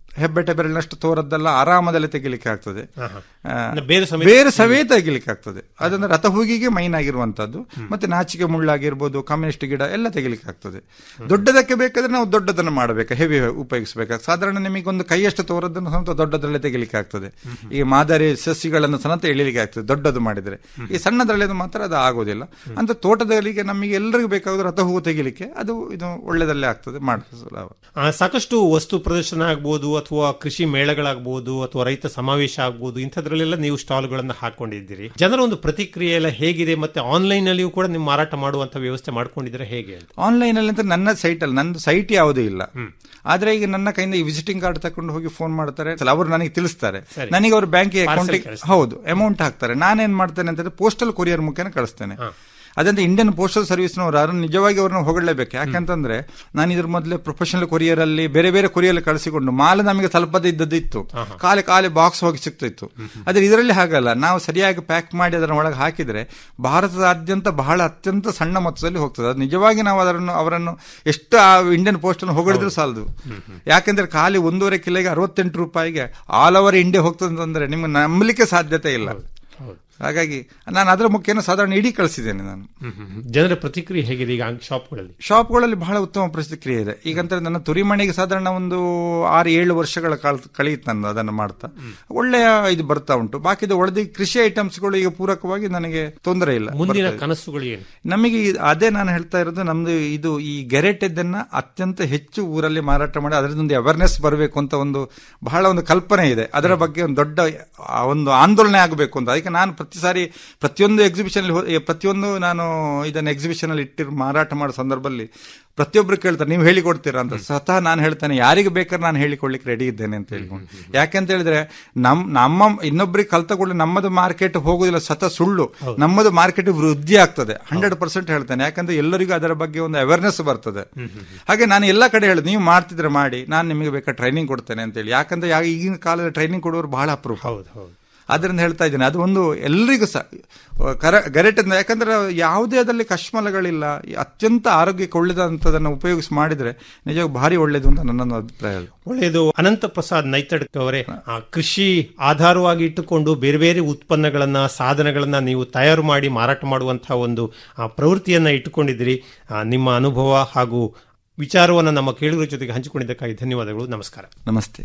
ಹೆಬ್ಬೆಟ್ಟೆ ಬೆರಳಿನಷ್ಟು ತೋರದ್ದೆಲ್ಲ ಆರಾಮದಲ್ಲಿ ತೆಗಿಲಿಕ್ಕೆ ಆಗ್ತದೆ ಆ, ಬೇರೆ ಸಮೇತ ಬೇರೆ ಸಮೇತ ತೆಗಿಲಿಕ್ಕೆ ಆಗ್ತದೆ ಅದಂದ್ರೆ ರಥಹೂಗಿಗೆ ಮೈನ್ ಆಗಿರುವಂತದ್ದು ಮತ್ತೆ ನಾಚಿಕೆ ಮುಳ್ಳಾಗಿರ್ಬೋದು ಕಮ್ಯುನಿಸ್ಟ್ ಗಿಡ ಎಲ್ಲ ತೆಗಿಲಿಕ್ಕೆ ಆಗ್ತದೆ ದೊಡ್ಡದಕ್ಕೆ ಬೇಕಾದ್ರೆ ನಾವು ದೊಡ್ಡದನ್ನು ಮಾಡಬೇಕು ಹೆವಿ ಉಪಯೋಗಿಸಬೇಕು ಸಾಧಾರಣ ನಿಮಗೊಂದು ಕೈಯಷ್ಟು ತೋರದನ್ನು ಸಮೇತ ದೊಡ್ಡದರಲ್ಲೇ ತೆಗಿಲಿಕ್ಕೆ ಆಗ್ತದೆ ಈ ಮಾದರಿ ಸಸಿಗಳನ್ನು ಸಮೇತ ಎಳಿಲಿಕ್ಕೆ ಆಗ್ತದೆ ದೊಡ್ಡದು ಮಾಡಿದ್ರೆ ಈ ಸಣ್ಣದ್ರಲ್ಲಿ ಮಾತ್ರ ಅದು ಆಗೋದಿಲ್ಲ ಅಂತ ತೋಟದಲ್ಲಿಗೆ ನಮಗೆ ಎಲ್ಲರಿಗೂ ಬೇಕಾದ್ರೆ ರಥ ಹೂವು ತೆಗಿಲಿಕ್ಕೆ ಅದು ಇದು ಒಳ್ಳೆದಲ್ಲೇ ಆಗ್ತದೆ ಮಾಡಿಸಲಾವ ಆ, ಸಾಕಷ್ಟು ವಸ್ತು ಪ್ರದರ್ಶನ ಆಗ್ಬೋದು ಅಥವಾ ಕೃಷಿ ಮೇಳಗಳಾಗ್ಬೋದು ಅಥವಾ ರೈತ ಸಮಾವೇಶ ಆಗ್ಬೋದು ಇಂಥದ್ರಲ್ಲೆಲ್ಲ ನೀವು ಸ್ಟಾಲ್ಗಳನ್ನು ಹಾಕೊಂಡಿದ್ದೀರಿ ಜನರ ಒಂದು ಪ್ರತಿಕ್ರಿಯೆ ಎಲ್ಲ ಹೇಗಿದೆ ಮತ್ತೆ ಆನ್ಲೈನ್ ನಲ್ಲಿಯೂ ಕೂಡ ನೀವು ಮಾರಾಟ ಮಾಡುವಂತ ವ್ಯವಸ್ಥೆ ಮಾಡ್ಕೊಂಡಿದ್ರೆ ಹೇಗೆ ಅಂತ ಆನ್ಲೈನ್ ಅಲ್ಲಿ ಅಂತ ನನ್ನ ಸೈಟ್ ಅಲ್ಲಿ ನಂದು ಸೈಟ್ ಯಾವುದೂ ಇಲ್ಲ ಆದ್ರೆ ಈಗ ನನ್ನ ಕೈಯಿಂದ ಈ ವಿಸಿಟಿಂಗ್ ಕಾರ್ಡ್ ತಕೊಂಡು ಹೋಗಿ ಫೋನ್ ಮಾಡ್ತಾರೆ ಅವರು ನನಗೆ ತಿಳಿಸ್ತಾರೆ ಸರಿ. ನನಗೆ ಅವ್ರ ಬ್ಯಾಂಕ್ Parcel ಅಕೌಂಟಿಗೆ ಕಳಿಸ್ತಾರೆ. ಹೌದು ಅಮೌಂಟ್ ಹಾಕ್ತಾರೆ ನಾನೇನ್ ಮಾಡ್ತೇನೆ ಅಂತಂದ್ರೆ ಪೋಸ್ಟಲ್ ಕೊರಿಯರ್ ಮುಖೇನ ಕಳಿಸ್ತೇನೆ ಅದಂತ ಇಂಡಿಯನ್ ಪೋಸ್ಟಲ್ ಸರ್ವಿಸ್ನವರು ಯಾರನ್ನು ನಿಜವಾಗಿ ಅವ್ರನ್ನ ಹೊಗಳಲೇಬೇಕು ಯಾಕಂತಂದ್ರೆ ನಾನು ಇದ್ರ ಮೊದಲೇ ಪ್ರೊಫೆಷನಲ್ ಕೊರಿಯರ್ ಅಲ್ಲಿ ಬೇರೆ ಬೇರೆ ಕೊರಿಯರ್ ಕಳಿಸಿಕೊಂಡು ಮಾಲ್ ನಮಗೆ ತಲುಪದೇ ಇದ್ದದ್ದು ಇತ್ತು ಖಾಲಿ ಖಾಲಿ ಬಾಕ್ಸ್ ಹೋಗಿ ಸಿಗ್ತಿತ್ತು ಆದ್ರೆ ಇದರಲ್ಲಿ ಹಾಗಲ್ಲ ನಾವು ಸರಿಯಾಗಿ ಪ್ಯಾಕ್ ಮಾಡಿ ಅದರ ಒಳಗೆ ಹಾಕಿದ್ರೆ ಭಾರತದಾದ್ಯಂತ ಬಹಳ ಅತ್ಯಂತ ಸಣ್ಣ ಮೊತ್ತದಲ್ಲಿ ಹೋಗ್ತದೆ ಅದು ನಿಜವಾಗಿ ನಾವು ಅದನ್ನು ಅವರನ್ನು ಎಷ್ಟು ಆ ಇಂಡಿಯನ್ ಪೋಸ್ಟ್ ಅನ್ನು ಹೊಗಳಿದ್ರು ಸಾಲದು ಯಾಕಂದ್ರೆ ಖಾಲಿ ಒಂದೂವರೆ ಕಿಲೋಗೆ ಅರವತ್ತೆಂಟು ರೂಪಾಯಿಗೆ ಆಲ್ ಓವರ್ ಇಂಡಿಯಾ ಹೋಗ್ತದೆ ಅಂತಂದ್ರೆ ನಿಮ್ಗೆ ನಂಬಲಿಕ್ಕೆ ಸಾಧ್ಯತೆ ಇಲ್ಲ ಹಾಗಾಗಿ ನಾನು ಅದರ ಮುಖೇನ ಸಾಧಾರಣ ಇಡೀ ಕಳಿಸಿದ್ದೇನೆ ನಾನು ಜನರ ಪ್ರತಿಕ್ರಿಯೆ ಹೇಗಿದೆ ಈಗ ಶಾಪ್ಗಳಲ್ಲಿ ಶಾಪ್ಗಳಲ್ಲಿ ಬಹಳ ಉತ್ತಮ ಪ್ರತಿಕ್ರಿಯೆ ಇದೆ ಈಗಂದ್ರೆ ನನ್ನ ತುರಿಮಣಿಗೆ ಸಾಧಾರಣ ಒಂದು ಆರು ಏಳು ವರ್ಷಗಳ ಕಾಲ ಕಳೆಯಿತು ನಾನು ಅದನ್ನು ಮಾಡ್ತಾ ಒಳ್ಳೆಯ ಇದು ಬರ್ತಾ ಉಂಟು ಬಾಕಿದ ಉಳಿದ ಕೃಷಿ ಐಟಮ್ಸ್ಗಳು ಈಗ ಪೂರಕವಾಗಿ ನನಗೆ ತೊಂದರೆ ಇಲ್ಲ ಮುಂದಿನ ಬರ್ತಾ ಇದೆ. ಕನಸುಗಳು ಏನು ನಮಗೆ ಈ- ಅದೇ ನಾನು ಹೇಳ್ತಾ ಇರೋದು ನಮ್ದು ಇದು ಈ ಗೆರೆಟೆದ್ದನ್ನ ಅತ್ಯಂತ ಹೆಚ್ಚು ಊರಲ್ಲಿ ಮಾರಾಟ ಮಾಡಿ ಅದರಿಂದ ಅವೇರ್ನೆಸ್ ಬರಬೇಕು ಅಂತ ಒಂದು ಬಹಳ ಒಂದು ಕಲ್ಪನೆ ಇದೆ ಅದರ ಬಗ್ಗೆ ಒಂದು ದೊಡ್ಡ ಆ, ಒಂದು ಆಂದೋಲನೆ ಆಗಬೇಕು ಅಂತ ಅದಕ್ಕೆ ನಾನು ಪ್ರತಿ ಸಾರಿ ಪ್ರತಿಯೊಂದು ಎಕ್ಸಿಬಿಷನ್ ಪ್ರತಿಯೊಂದು ನಾನು ಇದನ್ನು ಎಕ್ಸಿಬಿಷನ್ ಅಲ್ಲಿ ಇಟ್ಟಿರು ಮಾರಾಟ ಮಾಡೋ ಸಂದರ್ಭದಲ್ಲಿ ಪ್ರತಿಯೊಬ್ರು ಕೇಳ್ತಾರೆ ನೀವು ಹೇಳಿಕೊಡ್ತೀರಾ ಅಂತ ಸ್ವತಃ ನಾನು ಹೇಳ್ತೇನೆ ಯಾರಿಗೆ ಬೇಕಾದ್ರೆ ನಾನು ಹೇಳಿಕೊಡ್ಲಿಕ್ಕೆ ರೆಡಿ ಇದ್ದೇನೆ ಅಂತ ಹೇಳ್ಕೊಂಡು ಯಾಕೆಂತ ಹೇಳಿದ್ರೆ ನಮ್ ನಮ್ಮ ಇನ್ನೊಬ್ರಿಗೆ ಕಲ್ತಕೊಳ್ಳಿ ನಮ್ಮದು ಮಾರ್ಕೆಟ್ ಹೋಗುದಿಲ್ಲ ಸ್ವತಃ ಸುಳ್ಳು ನಮ್ಮದು ಮಾರ್ಕೆಟ್ ವೃದ್ಧಿ ಆಗ್ತದೆ ಹಂಡ್ರೆಡ್ ಪರ್ಸೆಂಟ್ ಹೇಳ್ತೇನೆ ಯಾಕಂದ್ರೆ ಎಲ್ಲರಿಗೂ ಅದರ ಬಗ್ಗೆ ಒಂದು ಅವೇರ್ನೆಸ್ ಬರ್ತದೆ ಹಾಗೆ ನಾನು ಎಲ್ಲ ಕಡೆ ಹೇಳಿದೆ ನೀವು ಮಾಡ್ತಿದ್ರೆ ಮಾಡಿ ನಾನು ನಿಮಗೆ ಬೇಕಾದ್ರೆ ಟ್ರೈನಿಂಗ್ ಕೊಡ್ತೇನೆ ಅಂತ ಹೇಳಿ ಯಾಕಂದ್ರೆ ಯಾ- ಈಗಿನ ಕಾಲದಲ್ಲಿ ಟ್ರೈನಿಂಗ್ ಕೊಡುವವರು ಬಹಳ ಅಪರೂಪ ಹೌದು ಹೌದು ಅದರಿಂದ ಹೇಳ್ತಾ ಇದ್ದೀನಿ ಅದು ಒಂದು ಎಲ್ರಿಗೂ ಸಹ ಕರ ಗರೆಟೆಂದ ಯಾಕಂದ್ರೆ ಯಾವುದೇ ಅದರಲ್ಲಿ ಕಶ್ಮಲಗಳಿಲ್ಲ ಈ ಅತ್ಯಂತ ಆರೋಗ್ಯಕ್ಕೆ ಒಳ್ಳೆದಂಥದನ್ನು ಉಪಯೋಗಿಸಿ ಮಾಡಿದ್ರೆ ನಿಜವಾಗಿ ಭಾರಿ ಒಳ್ಳೇದು ಅಂತ ನನ್ನ ಅಭಿಪ್ರಾಯ ಒಳ್ಳೆಯದು ಅನಂತ ಪ್ರಸಾದ್ ನೈತಡ್ಕ ಅವರೇ ಆ, ಕೃಷಿ ಆಧಾರವಾಗಿ ಇಟ್ಟುಕೊಂಡು ಬೇರೆ ಬೇರೆ ಉತ್ಪನ್ನಗಳನ್ನ ಸಾಧನಗಳನ್ನ ನೀವು ತಯಾರು ಮಾಡಿ ಮಾರಾಟ ಮಾಡುವಂತಹ ಒಂದು ಆ, ಪ್ರವೃತ್ತಿಯನ್ನ ಇಟ್ಟುಕೊಂಡಿದ್ದೀರಿ ಆ, ನಿಮ್ಮ ಅನುಭವ ಹಾಗೂ ವಿಚಾರವನ್ನು ನಮ್ಮ ಕೇಳುಗರ ಜೊತೆಗೆ ಹಂಚಿಕೊಂಡಿದ್ದಕ್ಕಾಗಿ ಧನ್ಯವಾದಗಳು ನಮಸ್ಕಾರ ನಮಸ್ತೆ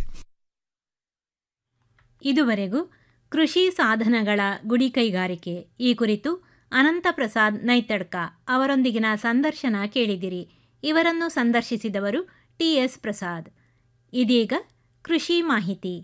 ಇದುವರೆಗೂ ಕೃಷಿ ಸಾಧನಗಳ ಗುಡಿ ಕೈಗಾರಿಕೆ ಈ ಕುರಿತು ಅನಂತ ಪ್ರಸಾದ್ ನೈತಡ್ಕ ಅವರೊಂದಿಗಿನ ಸಂದರ್ಶನ ಕೇಳಿದಿರಿ ಇವರನ್ನು ಸಂದರ್ಶಿಸಿದವರು ಟಿಎಸ್ ಪ್ರಸಾದ್ ಇದೀಗ ಕೃಷಿ ಮಾಹಿತಿ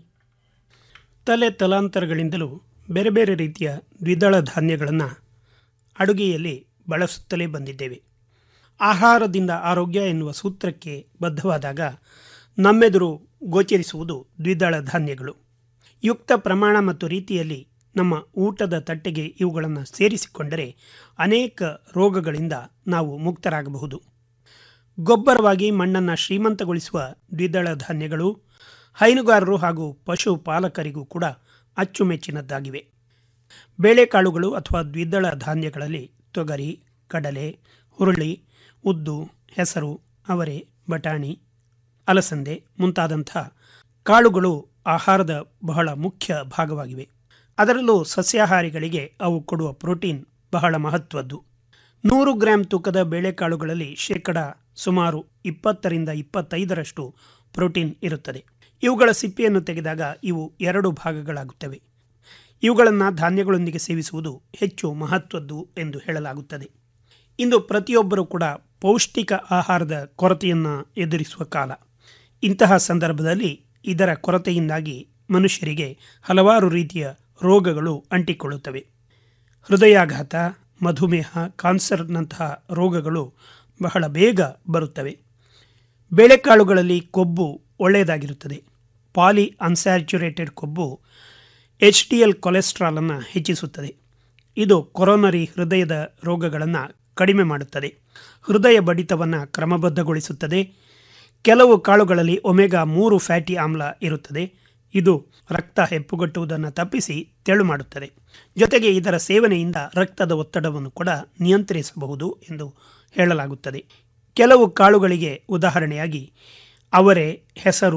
ತಲೆ ತಲಾಂತರಗಳಿಂದಲೂ ಬೇರೆ ಬೇರೆ ರೀತಿಯ ದ್ವಿದಳ ಧಾನ್ಯಗಳನ್ನು ಅಡುಗೆಯಲ್ಲಿ ಬಳಸುತ್ತಲೇ ಬಂದಿದ್ದೇವೆ ಆಹಾರದಿಂದ ಆರೋಗ್ಯ ಎನ್ನುವ ಸೂತ್ರಕ್ಕೆ ಬದ್ಧವಾದಾಗ ನಮ್ಮೆದುರು ಗೋಚರಿಸುವುದು ದ್ವಿದಳ ಧಾನ್ಯಗಳು ಯುಕ್ತ ಪ್ರಮಾಣ ಮತ್ತು ರೀತಿಯಲ್ಲಿ ನಮ್ಮ ಊಟದ ತಟ್ಟೆಗೆ ಇವುಗಳನ್ನು ಸೇರಿಸಿಕೊಂಡರೆ ಅನೇಕ ರೋಗಗಳಿಂದ ನಾವು ಮುಕ್ತರಾಗಬಹುದು ಗೊಬ್ಬರವಾಗಿ ಮಣ್ಣನ್ನು ಶ್ರೀಮಂತಗೊಳಿಸುವ ದ್ವಿದಳ ಧಾನ್ಯಗಳು ಹೈನುಗಾರರು ಹಾಗೂ ಪಶುಪಾಲಕರಿಗೂ ಕೂಡ ಅಚ್ಚುಮೆಚ್ಚಿನದ್ದಾಗಿವೆ ಬೇಳೆಕಾಳುಗಳು ಅಥವಾ ದ್ವಿದಳ ಧಾನ್ಯಗಳಲ್ಲಿ ತೊಗರಿ ಕಡಲೆ ಹುರುಳಿ ಉದ್ದು ಹೆಸರು ಅವರೆ ಬಟಾಣಿ ಅಲಸಂದೆ ಮುಂತಾದಂಥ ಕಾಳುಗಳು ಆಹಾರದ ಬಹಳ ಮುಖ್ಯ ಭಾಗವಾಗಿವೆ ಅದರಲ್ಲೂ ಸಸ್ಯಾಹಾರಿಗಳಿಗೆ ಅವು ಕೊಡುವ ಪ್ರೋಟೀನ್ ಬಹಳ ಮಹತ್ವದ್ದು ನೂರು ಗ್ರಾಂ ತೂಕದ ಬೇಳೆಕಾಳುಗಳಲ್ಲಿ ಶೇಕಡ ಸುಮಾರು ಇಪ್ಪತ್ತರಿಂದ ಇಪ್ಪತ್ತೈದರಷ್ಟು ಪ್ರೋಟೀನ್ ಇರುತ್ತದೆ ಇವುಗಳ ಸಿಪ್ಪೆಯನ್ನು ತೆಗೆದಾಗ ಇವು ಎರಡು ಭಾಗಗಳಾಗುತ್ತವೆ ಇವುಗಳನ್ನು ಧಾನ್ಯಗಳೊಂದಿಗೆ ಸೇವಿಸುವುದು ಹೆಚ್ಚು ಮಹತ್ವದ್ದು ಎಂದು ಹೇಳಲಾಗುತ್ತದೆ ಇಂದು ಪ್ರತಿಯೊಬ್ಬರೂ ಕೂಡ ಪೌಷ್ಟಿಕ ಆಹಾರದ ಕೊರತೆಯನ್ನು ಎದುರಿಸುವ ಕಾಲ ಇಂತಹ ಸಂದರ್ಭದಲ್ಲಿ ಇದರ ಕೊರತೆಯಿಂದಾಗಿ ಮನುಷ್ಯರಿಗೆ ಹಲವಾರು ರೀತಿಯ ರೋಗಗಳು ಅಂಟಿಕೊಳ್ಳುತ್ತವೆ ಹೃದಯಾಘಾತ ಮಧುಮೇಹ ಕಾನ್ಸರ್ನಂತಹ ರೋಗಗಳು ಬಹಳ ಬೇಗ ಬರುತ್ತವೆ ಬೇಳೆಕಾಳುಗಳಲ್ಲಿ ಕೊಬ್ಬು ಒಳ್ಳೆಯದಾಗಿರುತ್ತದೆ ಪಾಲಿ ಅನ್ಸ್ಯಾಚುರೇಟೆಡ್ ಕೊಬ್ಬು ಎಚ್ ಡಿ ಎಲ್ ಕೊಲೆಸ್ಟ್ರಾಲನ್ನು ಹೆಚ್ಚಿಸುತ್ತದೆ ಇದು ಕೊರೋನರಿ ಹೃದಯದ ರೋಗಗಳನ್ನು ಕಡಿಮೆ ಮಾಡುತ್ತದೆ ಹೃದಯ ಬಡಿತವನ್ನು ಕ್ರಮಬದ್ಧಗೊಳಿಸುತ್ತದೆ ಕೆಲವು ಕಾಳುಗಳಲ್ಲಿ ಒಮೆಗಾ ಮೂರು ಫ್ಯಾಟಿ ಆಮ್ಲ ಇರುತ್ತದೆ ಇದು ರಕ್ತ ಹೆಪ್ಪುಗಟ್ಟುವುದನ್ನು ತಪ್ಪಿಸಿ ತೆಳು ಮಾಡುತ್ತದೆ ಜೊತೆಗೆ ಇದರ ಸೇವನೆಯಿಂದ ರಕ್ತದ ಒತ್ತಡವನ್ನು ಕೂಡ ನಿಯಂತ್ರಿಸಬಹುದು ಎಂದು ಹೇಳಲಾಗುತ್ತದೆ ಕೆಲವು ಕಾಳುಗಳಿಗೆ ಉದಾಹರಣೆಯಾಗಿ ಅವರೆ ಹೆಸರು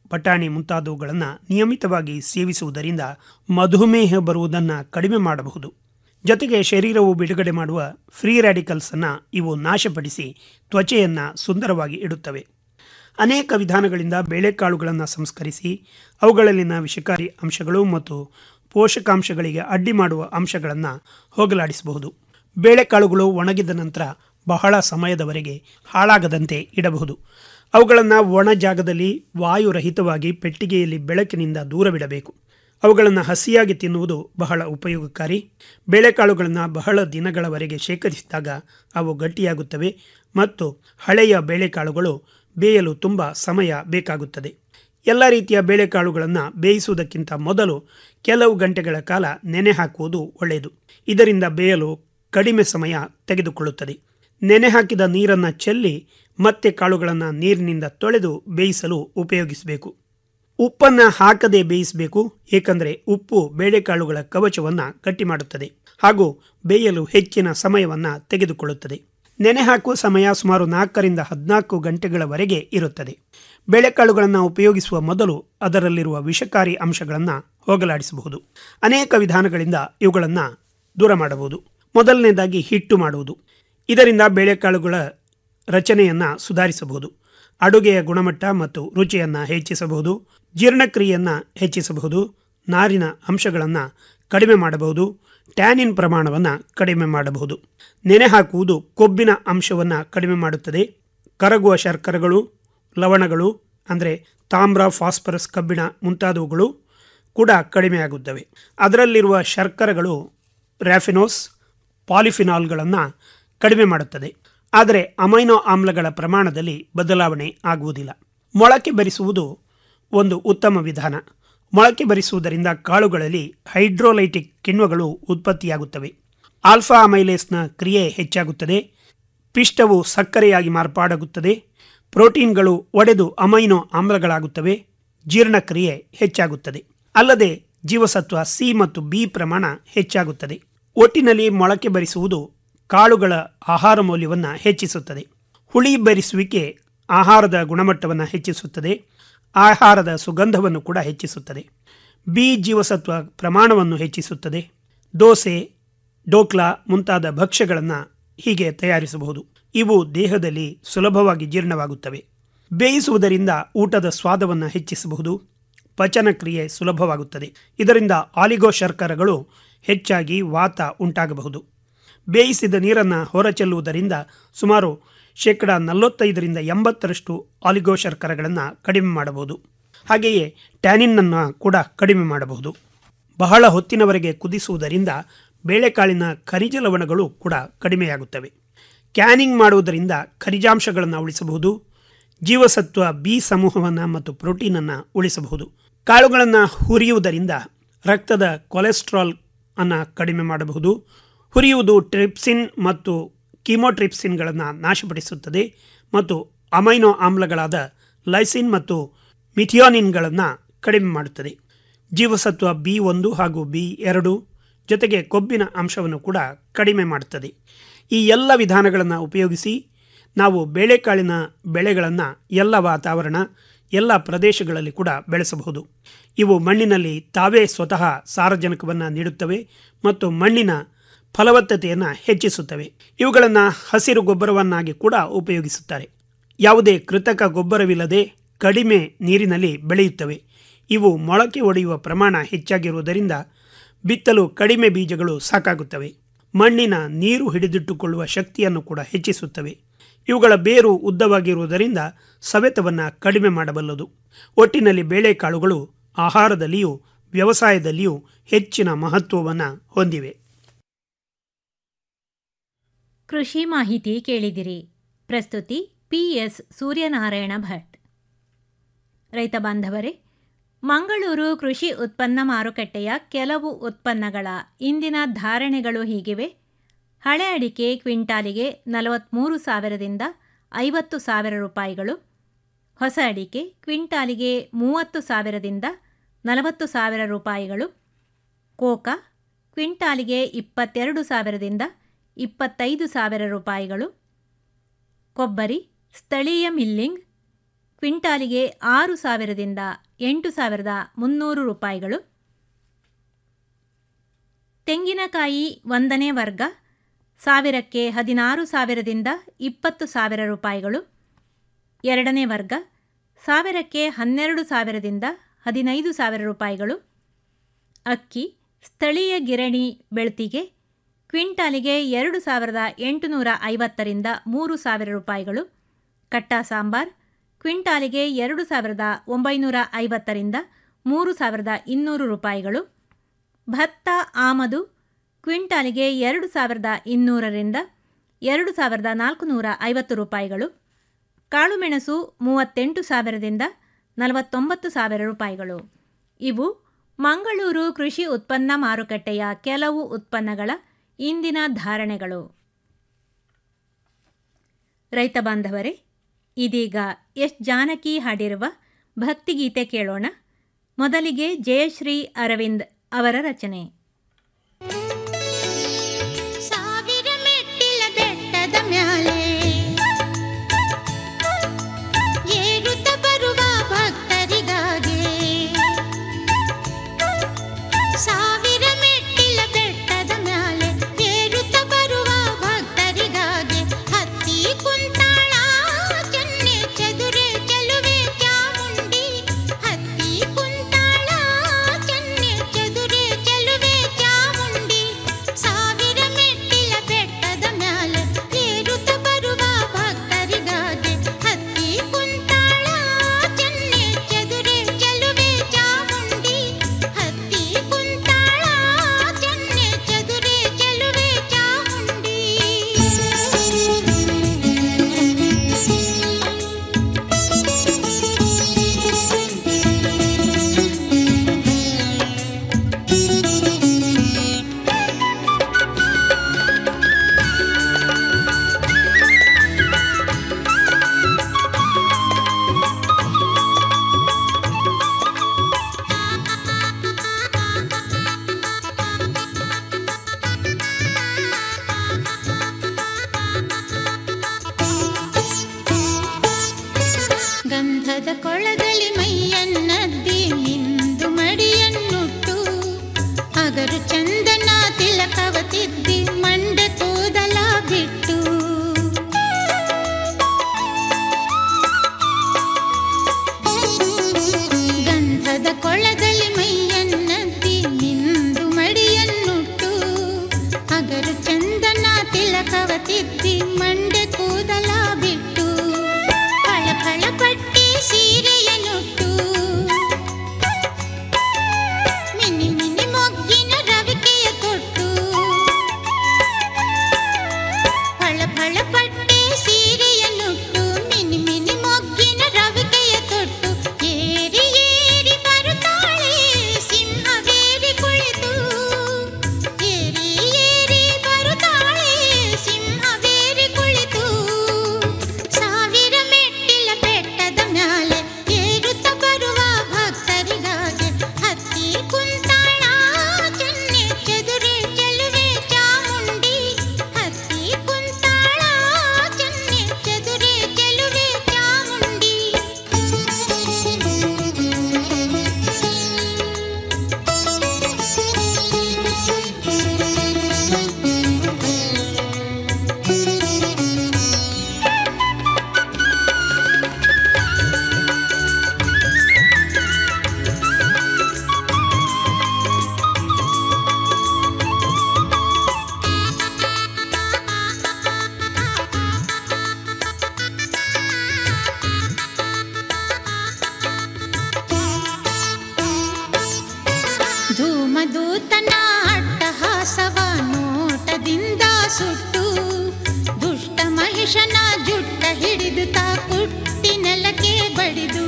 ಬಟಾಣಿ ಮುಂತಾದವುಗಳನ್ನು ನಿಯಮಿತವಾಗಿ ಸೇವಿಸುವುದರಿಂದ ಮಧುಮೇಹ ಬರುವುದನ್ನು ಕಡಿಮೆ ಮಾಡಬಹುದು ಜೊತೆಗೆ ಶರೀರವು ಬಿಡುಗಡೆ ಮಾಡುವ ಫ್ರೀ ರ್ಯಾಡಿಕಲ್ಸ್ ಅನ್ನು ಇವು ನಾಶಪಡಿಸಿ ತ್ವಚೆಯನ್ನು ಸುಂದರವಾಗಿ ಇಡುತ್ತವೆ ಅನೇಕ ವಿಧಾನಗಳಿಂದ ಬೇಳೆಕಾಳುಗಳನ್ನು ಸಂಸ್ಕರಿಸಿ ಅವುಗಳಲ್ಲಿನ ವಿಷಕಾರಿ ಅಂಶಗಳು ಮತ್ತು ಪೋಷಕಾಂಶಗಳಿಗೆ ಅಡ್ಡಿ ಮಾಡುವ ಅಂಶಗಳನ್ನು ಹೋಗಲಾಡಿಸಬಹುದು ಬೇಳೆಕಾಳುಗಳು ಒಣಗಿದ ನಂತರ ಬಹಳ ಸಮಯದವರೆಗೆ ಹಾಳಾಗದಂತೆ ಇಡಬಹುದು ಅವುಗಳನ್ನು ಒಣ ಜಾಗದಲ್ಲಿ ವಾಯುರಹಿತವಾಗಿ ಪೆಟ್ಟಿಗೆಯಲ್ಲಿ ಬೆಳಕಿನಿಂದ ದೂರವಿಡಬೇಕು ಅವುಗಳನ್ನು ಹಸಿಯಾಗಿ ತಿನ್ನುವುದು ಬಹಳ ಉಪಯೋಗಕಾರಿ ಬೇಳೆಕಾಳುಗಳನ್ನು ಬಹಳ ದಿನಗಳವರೆಗೆ ಶೇಖರಿಸಿದಾಗ ಅವು ಗಟ್ಟಿಯಾಗುತ್ತವೆ ಮತ್ತು ಹಳೆಯ ಬೇಳೆಕಾಳುಗಳು ಬೇಯಲು ತುಂಬ ಸಮಯ ಬೇಕಾಗುತ್ತದೆ ಎಲ್ಲ ರೀತಿಯ ಬೇಳೆಕಾಳುಗಳನ್ನು ಬೇಯಿಸುವುದಕ್ಕಿಂತ ಮೊದಲು ಕೆಲವು ಗಂಟೆಗಳ ಕಾಲ ನೆನೆ ಹಾಕುವುದು ಒಳ್ಳೆಯದು ಇದರಿಂದ ಬೇಯಲು ಕಡಿಮೆ ಸಮಯ ತೆಗೆದುಕೊಳ್ಳುತ್ತದೆ ನೆನೆ ಹಾಕಿದ ನೀರನ್ನು ಚೆಲ್ಲಿ ಮತ್ತೆ ಕಾಳುಗಳನ್ನು ನೀರಿನಿಂದ ತೊಳೆದು ಬೇಯಿಸಲು ಉಪಯೋಗಿಸಬೇಕು ಉಪ್ಪನ್ನು ಹಾಕದೆ ಬೇಯಿಸಬೇಕು ಏಕೆಂದರೆ ಉಪ್ಪು ಬೇಳೆಕಾಳುಗಳ ಕವಚವನ್ನು ಗಟ್ಟಿ ಮಾಡುತ್ತದೆ ಹಾಗೂ ಬೇಯಲು ಹೆಚ್ಚಿನ ಸಮಯವನ್ನು ತೆಗೆದುಕೊಳ್ಳುತ್ತದೆ ನೆನೆ ಹಾಕುವ ಸಮಯ ಸುಮಾರು ನಾಲ್ಕರಿಂದ ಹದಿನಾಲ್ಕು ಗಂಟೆಗಳವರೆಗೆ ಇರುತ್ತದೆ ಬೇಳೆಕಾಳುಗಳನ್ನು ಉಪಯೋಗಿಸುವ ಮೊದಲು ಅದರಲ್ಲಿರುವ ವಿಷಕಾರಿ ಅಂಶಗಳನ್ನು ಹೋಗಲಾಡಿಸಬಹುದು ಅನೇಕ ವಿಧಾನಗಳಿಂದ ಇವುಗಳನ್ನು ದೂರ ಮಾಡಬಹುದು ಮೊದಲನೇದಾಗಿ ಹಿಟ್ಟು ಮಾಡುವುದು ಇದರಿಂದ ಬೇಳೆಕಾಳುಗಳ ರಚನೆಯನ್ನು ಸುಧಾರಿಸಬಹುದು ಅಡುಗೆಯ ಗುಣಮಟ್ಟ ಮತ್ತು ರುಚಿಯನ್ನು ಹೆಚ್ಚಿಸಬಹುದು ಜೀರ್ಣಕ್ರಿಯೆಯನ್ನು ಹೆಚ್ಚಿಸಬಹುದು ನಾರಿನ ಅಂಶಗಳನ್ನು ಕಡಿಮೆ ಮಾಡಬಹುದು ಟ್ಯಾನಿನ್ ಪ್ರಮಾಣವನ್ನು ಕಡಿಮೆ ಮಾಡಬಹುದು ನೆನೆ ಹಾಕುವುದು ಕೊಬ್ಬಿನ ಅಂಶವನ್ನು ಕಡಿಮೆ ಮಾಡುತ್ತದೆ ಕರಗುವ ಶರ್ಕರೆಗಳು ಲವಣಗಳು ಅಂದರೆ ತಾಮ್ರ ಫಾಸ್ಫರಸ್ ಕಬ್ಬಿಣ ಮುಂತಾದವುಗಳು ಕೂಡ ಕಡಿಮೆಯಾಗುತ್ತವೆ ಅದರಲ್ಲಿರುವ ಶರ್ಕರೆಗಳು ರ್ಯಾಫಿನೋಸ್ ಪಾಲಿಫಿನಾಲ್ಗಳನ್ನು ಕಡಿಮೆ ಮಾಡುತ್ತದೆ ಆದರೆ ಅಮೈನೋ ಆಮ್ಲಗಳ ಪ್ರಮಾಣದಲ್ಲಿ ಬದಲಾವಣೆ ಆಗುವುದಿಲ್ಲ ಮೊಳಕೆ ಬರಿಸುವುದು ಒಂದು ಉತ್ತಮ ವಿಧಾನ ಮೊಳಕೆ ಬರಿಸುವುದರಿಂದ ಕಾಳುಗಳಲ್ಲಿ ಹೈಡ್ರೋಲೈಟಿಕ್ ಕಿಣ್ವಗಳು ಉತ್ಪತ್ತಿಯಾಗುತ್ತವೆ ಆಲ್ಫಾ ಅಮೈಲೇಸ್ನ ಕ್ರಿಯೆ ಹೆಚ್ಚಾಗುತ್ತದೆ ಪಿಷ್ಟವು ಸಕ್ಕರೆಯಾಗಿ ಮಾರ್ಪಾಡಾಗುತ್ತದೆ ಪ್ರೋಟೀನ್ಗಳು ಒಡೆದು ಅಮೈನೋ ಆಮ್ಲಗಳಾಗುತ್ತವೆ ಜೀರ್ಣಕ್ರಿಯೆ ಹೆಚ್ಚಾಗುತ್ತದೆ ಅಲ್ಲದೆ ಜೀವಸತ್ವ ಸಿ ಮತ್ತು ಬಿ ಪ್ರಮಾಣ ಹೆಚ್ಚಾಗುತ್ತದೆ ಒಟ್ಟಿನಲ್ಲಿ ಮೊಳಕೆ ಬರಿಸುವುದು ಕಾಳುಗಳ ಆಹಾರ ಮೌಲ್ಯವನ್ನು ಹೆಚ್ಚಿಸುತ್ತದೆ ಹುಳಿ ಬೆರೆಸುವಿಕೆ ಆಹಾರದ ಗುಣಮಟ್ಟವನ್ನು ಹೆಚ್ಚಿಸುತ್ತದೆ ಆಹಾರದ ಸುಗಂಧವನ್ನು ಕೂಡ ಹೆಚ್ಚಿಸುತ್ತದೆ ಬಿ ಜೀವಸತ್ವ ಪ್ರಮಾಣವನ್ನು ಹೆಚ್ಚಿಸುತ್ತದೆ ದೋಸೆ ಡೋಕ್ಲಾ ಮುಂತಾದ ಭಕ್ಷ್ಯಗಳನ್ನು ಹೀಗೆ ತಯಾರಿಸಬಹುದು ಇವು ದೇಹದಲ್ಲಿ ಸುಲಭವಾಗಿ ಜೀರ್ಣವಾಗುತ್ತವೆ ಬೇಯಿಸುವುದರಿಂದ ಊಟದ ಸ್ವಾದವನ್ನು ಹೆಚ್ಚಿಸಬಹುದು ಪಚನ ಕ್ರಿಯೆ ಸುಲಭವಾಗುತ್ತದೆ ಇದರಿಂದ ಆಲಿಗೋ ಶರ್ಕರೆಗಳು ಹೆಚ್ಚಾಗಿ ವಾತ ಉಂಟಾಗಬಹುದು ಬೇಯಿಸಿದ ನೀರನ್ನು ಹೊರಚೆಲ್ಲುವುದರಿಂದ ಸುಮಾರು ಶೇಕಡ ನಲವತ್ತೈದರಿಂದ ಎಂಬತ್ತರಷ್ಟು ಆಲಿಗೋ ಶರ್ಕರೆಗಳನ್ನು ಕಡಿಮೆ ಮಾಡಬಹುದು ಹಾಗೆಯೇ ಟ್ಯಾನಿನ್ನನ್ನು ಕೂಡ ಕಡಿಮೆ ಮಾಡಬಹುದು ಬಹಳ ಹೊತ್ತಿನವರೆಗೆ ಕುದಿಸುವುದರಿಂದ ಬೇಳೆಕಾಳಿನ ಖನಿಜ ಲವಣಗಳು ಕೂಡ ಕಡಿಮೆಯಾಗುತ್ತವೆ ಕ್ಯಾನಿಂಗ್ ಮಾಡುವುದರಿಂದ ಖನಿಜಾಂಶಗಳನ್ನು ಉಳಿಸಬಹುದು ಜೀವಸತ್ವ ಬಿ ಸಮೂಹವನ್ನು ಮತ್ತು ಪ್ರೋಟೀನನ್ನು ಉಳಿಸಬಹುದು ಕಾಳುಗಳನ್ನು ಹುರಿಯುವುದರಿಂದ ರಕ್ತದ ಕೊಲೆಸ್ಟ್ರಾಲ್ ಅನ್ನು ಕಡಿಮೆ ಮಾಡಬಹುದು ಹುರಿಯುವುದು ಟ್ರಿಪ್ಸಿನ್ ಮತ್ತು ಕೀಮೋಟ್ರಿಪ್ಸಿನ್ಗಳನ್ನು ನಾಶಪಡಿಸುತ್ತದೆ ಮತ್ತು ಅಮೈನೋ ಆಮ್ಲಗಳಾದ ಲೈಸಿನ್ ಮತ್ತು ಮಿಥಿಯೋನಿನ್ಗಳನ್ನು ಕಡಿಮೆ ಮಾಡುತ್ತದೆ ಜೀವಸತ್ವ ಬಿ ಒಂದು ಹಾಗೂ ಬಿ ಎರಡು ಜೊತೆಗೆ ಕೊಬ್ಬಿನ ಅಂಶವನ್ನು ಕೂಡ ಕಡಿಮೆ ಮಾಡುತ್ತದೆ ಈ ಎಲ್ಲ ವಿಧಾನಗಳನ್ನು ಉಪಯೋಗಿಸಿ ನಾವು ಬೇಳೆಕಾಳಿನ ಬೆಳೆಗಳನ್ನು ಎಲ್ಲ ವಾತಾವರಣ ಎಲ್ಲ ಪ್ರದೇಶಗಳಲ್ಲಿ ಕೂಡ ಬೆಳೆಸಬಹುದು ಇವು ಮಣ್ಣಿನಲ್ಲಿ ತಾವೇ ಸ್ವತಃ ಸಾರಜನಕವನ್ನು ನೀಡುತ್ತವೆ ಮತ್ತು ಮಣ್ಣಿನ ಫಲವತ್ತತೆಯನ್ನು ಹೆಚ್ಚಿಸುತ್ತವೆ ಇವುಗಳನ್ನು ಹಸಿರು ಗೊಬ್ಬರವನ್ನಾಗಿ ಕೂಡ ಉಪಯೋಗಿಸುತ್ತಾರೆ ಯಾವುದೇ ಕೃತಕ ಗೊಬ್ಬರವಿಲ್ಲದೆ ಕಡಿಮೆ ನೀರಿನಲ್ಲಿ ಬೆಳೆಯುತ್ತವೆ ಇವು ಮೊಳಕೆ ಒಡೆಯುವ ಪ್ರಮಾಣ ಹೆಚ್ಚಾಗಿರುವುದರಿಂದ ಬಿತ್ತಲು ಕಡಿಮೆ ಬೀಜಗಳು ಸಾಕಾಗುತ್ತವೆ ಮಣ್ಣಿನ ನೀರು ಹಿಡಿದಿಟ್ಟುಕೊಳ್ಳುವ ಶಕ್ತಿಯನ್ನು ಕೂಡ ಹೆಚ್ಚಿಸುತ್ತವೆ ಇವುಗಳ ಬೇರು ಉದ್ದವಾಗಿರುವುದರಿಂದ ಸವೆತವನ್ನು ಕಡಿಮೆ ಮಾಡಬಲ್ಲದು ಒಟ್ಟಿನಲ್ಲಿ ಬೇಳೆಕಾಳುಗಳು ಆಹಾರದಲ್ಲಿಯೂ ವ್ಯವಸಾಯದಲ್ಲಿಯೂ ಹೆಚ್ಚಿನ ಮಹತ್ವವನ್ನು ಹೊಂದಿವೆ ಕೃಷಿ ಮಾಹಿತಿ ಕೇಳಿದಿರಿ ಪ್ರಸ್ತುತಿ ಪಿಎಸ್ ಸೂರ್ಯನಾರಾಯಣ ಭಟ್ ರೈತ ಬಾಂಧವರೇ ಮಂಗಳೂರು ಕೃಷಿ ಉತ್ಪನ್ನ ಮಾರುಕಟ್ಟೆಯ ಕೆಲವು ಉತ್ಪನ್ನಗಳ ಇಂದಿನ ಧಾರಣೆಗಳು ಹೀಗಿವೆ ಹಳೆ ಅಡಿಕೆ ಕ್ವಿಂಟಾಲಿಗೆ ನಲವತ್ತ್ಮೂರು ಸಾವಿರದಿಂದ ಐವತ್ತು ಸಾವಿರ ರೂಪಾಯಿಗಳು ಹೊಸ ಅಡಿಕೆ ಕ್ವಿಂಟಾಲಿಗೆ ಮೂವತ್ತು ಸಾವಿರದಿಂದ ನಲವತ್ತು ಸಾವಿರ ರೂಪಾಯಿಗಳು ಕೋಕಾ ಕ್ವಿಂಟಾಲಿಗೆ ಇಪ್ಪತ್ತೆರಡು ಸಾವಿರದಿಂದ ಇಪ್ಪತ್ತೈದು ಸಾವಿರ ರೂಪಾಯಿಗಳು ಕೊಬ್ಬರಿ ಸ್ಥಳೀಯ ಮಿಲ್ಲಿಂಗ್ ಕ್ವಿಂಟಾಲಿಗೆ ಆರು ಸಾವಿರದಿಂದ ಎಂಟು ಸಾವಿರದ ಮುನ್ನೂರು ರೂಪಾಯಿಗಳು ತೆಂಗಿನಕಾಯಿ ಒಂದನೇ ವರ್ಗ ಸಾವಿರಕ್ಕೆ ಹದಿನಾರು ಸಾವಿರದಿಂದ ಇಪ್ಪತ್ತು ಸಾವಿರ ರೂಪಾಯಿಗಳು ಎರಡನೇ ವರ್ಗ ಸಾವಿರಕ್ಕೆ ಹನ್ನೆರಡು ಸಾವಿರದಿಂದ ಹದಿನೈದು ಸಾವಿರ ರೂಪಾಯಿಗಳು ಅಕ್ಕಿ ಸ್ಥಳೀಯ ಗಿರಣಿ ಬೆಳ್ತಿಗೆ ಕ್ವಿಂಟಾಲಿಗೆ ಎರಡು ಸಾವಿರದ ಎಂಟುನೂರ ಐವತ್ತರಿಂದ ಮೂರು ಸಾವಿರ ರೂಪಾಯಿಗಳು ಕಟ್ಟ ಸಾಂಬಾರ್ ಕ್ವಿಂಟಾಲಿಗೆ ಎರಡು ಸಾವಿರದ ಒಂಬೈನೂರ ಐವತ್ತರಿಂದ ಮೂರು ಸಾವಿರದ ಇನ್ನೂರು ರೂಪಾಯಿಗಳು ಭತ್ತ ಆಮದು ಕ್ವಿಂಟಾಲಿಗೆ ಎರಡು ಸಾವಿರದ ಇನ್ನೂರರಿಂದ ಎರಡು ಸಾವಿರದ ನಾಲ್ಕುನೂರ ಐವತ್ತು ರೂಪಾಯಿಗಳು ಕಾಳುಮೆಣಸು ಮೂವತ್ತೆಂಟು ಸಾವಿರದಿಂದ ನಲವತ್ತೊಂಬತ್ತು ಸಾವಿರ ರೂಪಾಯಿಗಳು ಇವು ಮಂಗಳೂರು ಕೃಷಿ ಉತ್ಪನ್ನ ಮಾರುಕಟ್ಟೆಯ ಕೆಲವು ಉತ್ಪನ್ನಗಳ ಇಂದಿನ ಧಾರಣೆಗಳು ರೈತ ಬಾಂಧವರೇ ಇದೀಗ ಎಸ್ ಜಾನಕಿ ಹಾಡಿರುವ ಭಕ್ತಿಗೀತೆ ಕೇಳೋಣ ಮೊದಲಿಗೆ ಜಯಶ್ರೀ ಅರವಿಂದ್ ಅವರ ರಚನೆ ಸಾವಿರ ಮೆಟ್ಟಿಲ ಬೆಟ್ಟದ ಮ್ಯಾಲೆ ಏರುತ್ತ ಬರುವ ಭಕ್ತರಿಗಾಗಿ ಸಾವಿರ ಮೆಟ್ಟಿಲ ಬೆಟ್ಟದ ಮ್ಯಾಲೆ ಏರುತ್ತ ಬರುವ ಭಕ್ತರಿಗಾಗಿ ಹತ್ತಿ ಕುಂತಾಳ ಚೆನ್ನೆ ಚದುರೆ ಚೆಲುವೆ ಚಾಮುಂಡಿ ಹತ್ತಿ ಕುಂತಾಳ ಚೆನ್ನೆ ಚದುರೆ ಚೆಲುವೆ ಚಾಮುಂಡಿ ಸಾವಿರ ಮೆಟ್ಟಿಲ ಬೆಟ್ಟದ ಮ್ಯಾಲೆ ಏರುತ್ತ ಬರುವ ಭಕ್ತರಿಗಾಗಿ ಹತ್ತಿ ಕುಂತಾಳ ಚೆನ್ನೆ ಚದುರೆ ಚೆಲುವೆ ಚಾಮುಂಡಿ ಹತ್ತಿ ಕುಂತಾಳ ಚೆನ್ನೆ ಚದುರೆ ಚೆಲುವೆ ಚಾಮುಂಡಿ ಗಂಧದ ಕೊಳಗಲಿ ಮೈಯನ್ನದ್ದಿ ಮಿಂದು ಮಡಿಯನ್ನುಟ್ಟು ಅಗರು ಚಂದನ ತಿಲಕವ ತಿದ್ದಿ ಮಂಡೆ ಕೂದಲ ಬಿಟ್ಟು ಗಂಧದ ಕೊಳಗಲಿ ಮೈಯನ್ನದ್ದಿ ಮಿಂದು ಮಡಿಯನ್ನುಟ್ಟು ಅಗರು ಚಂದನ ತಿಲಕವ ತಿದ್ದಿ ಮಂಡೆ ಕೂದಲ ಬಿಟ್ಟು ಫಳ ಫಳ ಪಟ್ಟಿ ಸೀರೆಯ ನುಟ್ಟು ಮಿನಿ ಮಿನಿ ಮೊಗ್ಗಿನ ರವಿಕೆಯ ತೊಟ್ಟು ಫಳ ಫಳ ಪಟ್ಟಿ ಸೀರೆಯ ನುಟ್ಟು ಮಿನಿ ಮಿನಿ ಮೊಗ್ಗಿನ ರವಿಕೆಯ ತೊಟ್ಟು ಏರಿ ಏರಿ ಬರುತ್ತಾಳೆ ಸಿಂಹವೇರಿ ಕುಳಿತು ಏರಿ ಏರಿ ಬರುತ್ತಾಳೆ ಸಿಂಹವೇರಿ ಕುಳಿತು ಸಾವಿರ ಮೆಟ್ಟಿಲ ಬೆಟ್ಟದ ಮ್ಯಾಲೆ ಏರುತ್ತ ಬರುವ ಭಕ್ತರಿಗಾಗಿ ಹತ್ತಿ ಕುಂತಾಳ ಚೆನ್ನೆ ಚದುರೆ ಚೆಲುವೆ ಚಾಮುಂಡಿ ಹತ್ತಿ ಕುಂತಾಳ ಚೆನ್ನೆ ಚದುರೆ ಚೆಲುವೆ ಚಾಮುಂಡಿ ಧೂಮದೂತನ ಅಟ್ಟಹಾಸವ ನೋಟದಿಂದ ಸುಟ್ಟು ದುಷ್ಟ ಮಹಿಷನ ಜುಟ್ಟ ಹಿಡಿದು ತಾ ಕುಟ್ಟಿ ನೆಲಕ್ಕೆ ಬಡಿದು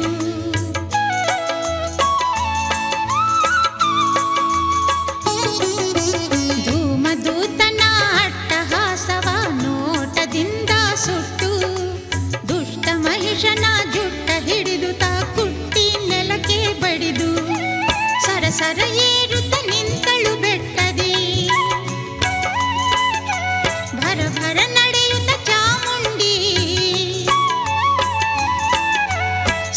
ಧೂಮದೂತನ ಅಟ್ಟಹಾಸವ ನೋಟದಿಂದ ಸುಟ್ಟು ದುಷ್ಟ ಮಹಿಷನ ಜುಟ್ಟ ಹಿಡಿದು ತಾ ಕುಟ್ಟಿ ನೆಲಕ್ಕೆ ಬಡಿದು ಸರಸರ ಏರುತ್ತ ನಿಂತಳು ಬೆಟ್ಟದಿ ಭರ ಭರ ನಡೆಯುತ್ತ ಚಾಮುಂಡಿ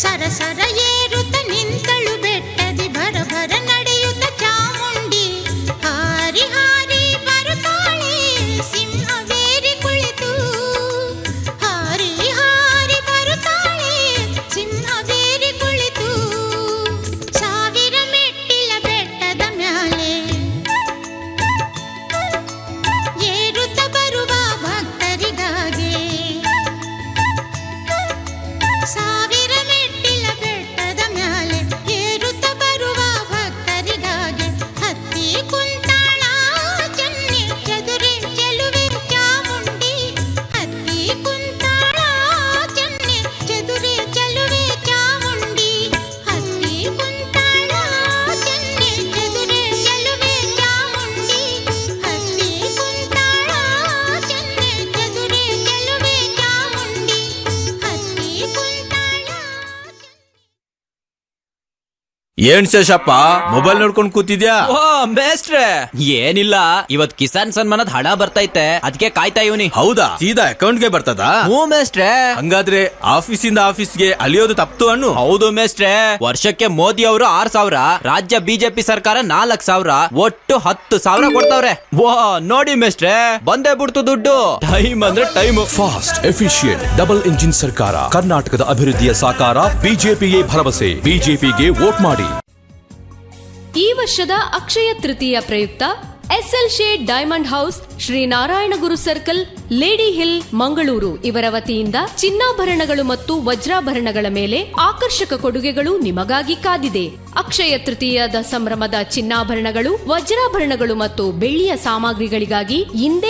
ಏನ್ ಶೇಷಪ್ಪ ಮೊಬೈಲ್ ನೋಡ್ಕೊಂಡ್ ಕೂತಿದ್ಯಾ ಓ ಮೇಸ್ಟ್ರೆ ಏನಿಲ್ಲ ಇವತ್ ಕಿಸಾನ್ ಸನ್ಮಾನದ ಹಣ ಬರ್ತೈತೆ ಅದಕ್ಕೆ ಕಾಯ್ತಾ ಇವನಿ ಹೌದಾ ಸೀದಾ ಅಕೌಂಟ್ಗೆ ಬರ್ತದಾ ಹ್ಞೂ ಮೇಸ್ಟ್ರೆ ಹಂಗಾದ್ರೆ ಆಫೀಸಿಂದ ಆಫೀಸ್ಗೆ ಅಲಿಯೋದು ತಪ್ತು ಅನ್ನು ಹೌದು ಮೇಸ್ಟ್ರೆ ವರ್ಷಕ್ಕೆ ಮೋದಿ ಅವರು ಆರ್ ಸಾವಿರ ರಾಜ್ಯ ಬಿಜೆಪಿ ಸರ್ಕಾರ ನಾಲ್ಕ್ ಸಾವಿರ ಒಟ್ಟು ಹತ್ತು ಸಾವಿರ ಕೊಡ್ತಾವ್ರೆ ವಾ ನೋಡಿ ಮೇಸ್ಟ್ರೆ ಬಂದೇ ಬಿಡ್ತು ದುಡ್ಡು ಟೈಮ್ ಅಂದ್ರೆ time fast efficient double engine ಸರ್ಕಾರ ಕರ್ನಾಟಕದ ಅಭಿವೃದ್ಧಿಯ ಸಾಕಾರ ಬಿಜೆಪಿಗೆ ಭರವಸೆ ಬಿಜೆಪಿಗೆ ವೋಟ್ ಮಾಡಿ ಈ ವರ್ಷದ ಅಕ್ಷಯ ತೃತೀಯ ಪ್ರಯುಕ್ತ SL Shet diamond house Shri Narayana Guru circle lady hill Mangaluru ಇವರ ವತಿಯಿಂದ ಚಿನ್ನಾಭರಣಗಳು ಮತ್ತು ವಜ್ರಾಭರಣಗಳ ಮೇಲೆ ಆಕರ್ಷಕ ಕೊಡುಗೆಗಳು ನಿಮಗಾಗಿ ಕಾದಿದೆ ಅಕ್ಷಯ ತೃತೀಯದ ಸಂಭ್ರಮದ ಚಿನ್ನಾಭರಣಗಳು ವಜ್ರಾಭರಣಗಳು ಮತ್ತು ಬೆಳ್ಳಿಯ ಸಾಮಗ್ರಿಗಳಿಗಾಗಿ ಇಂದೇ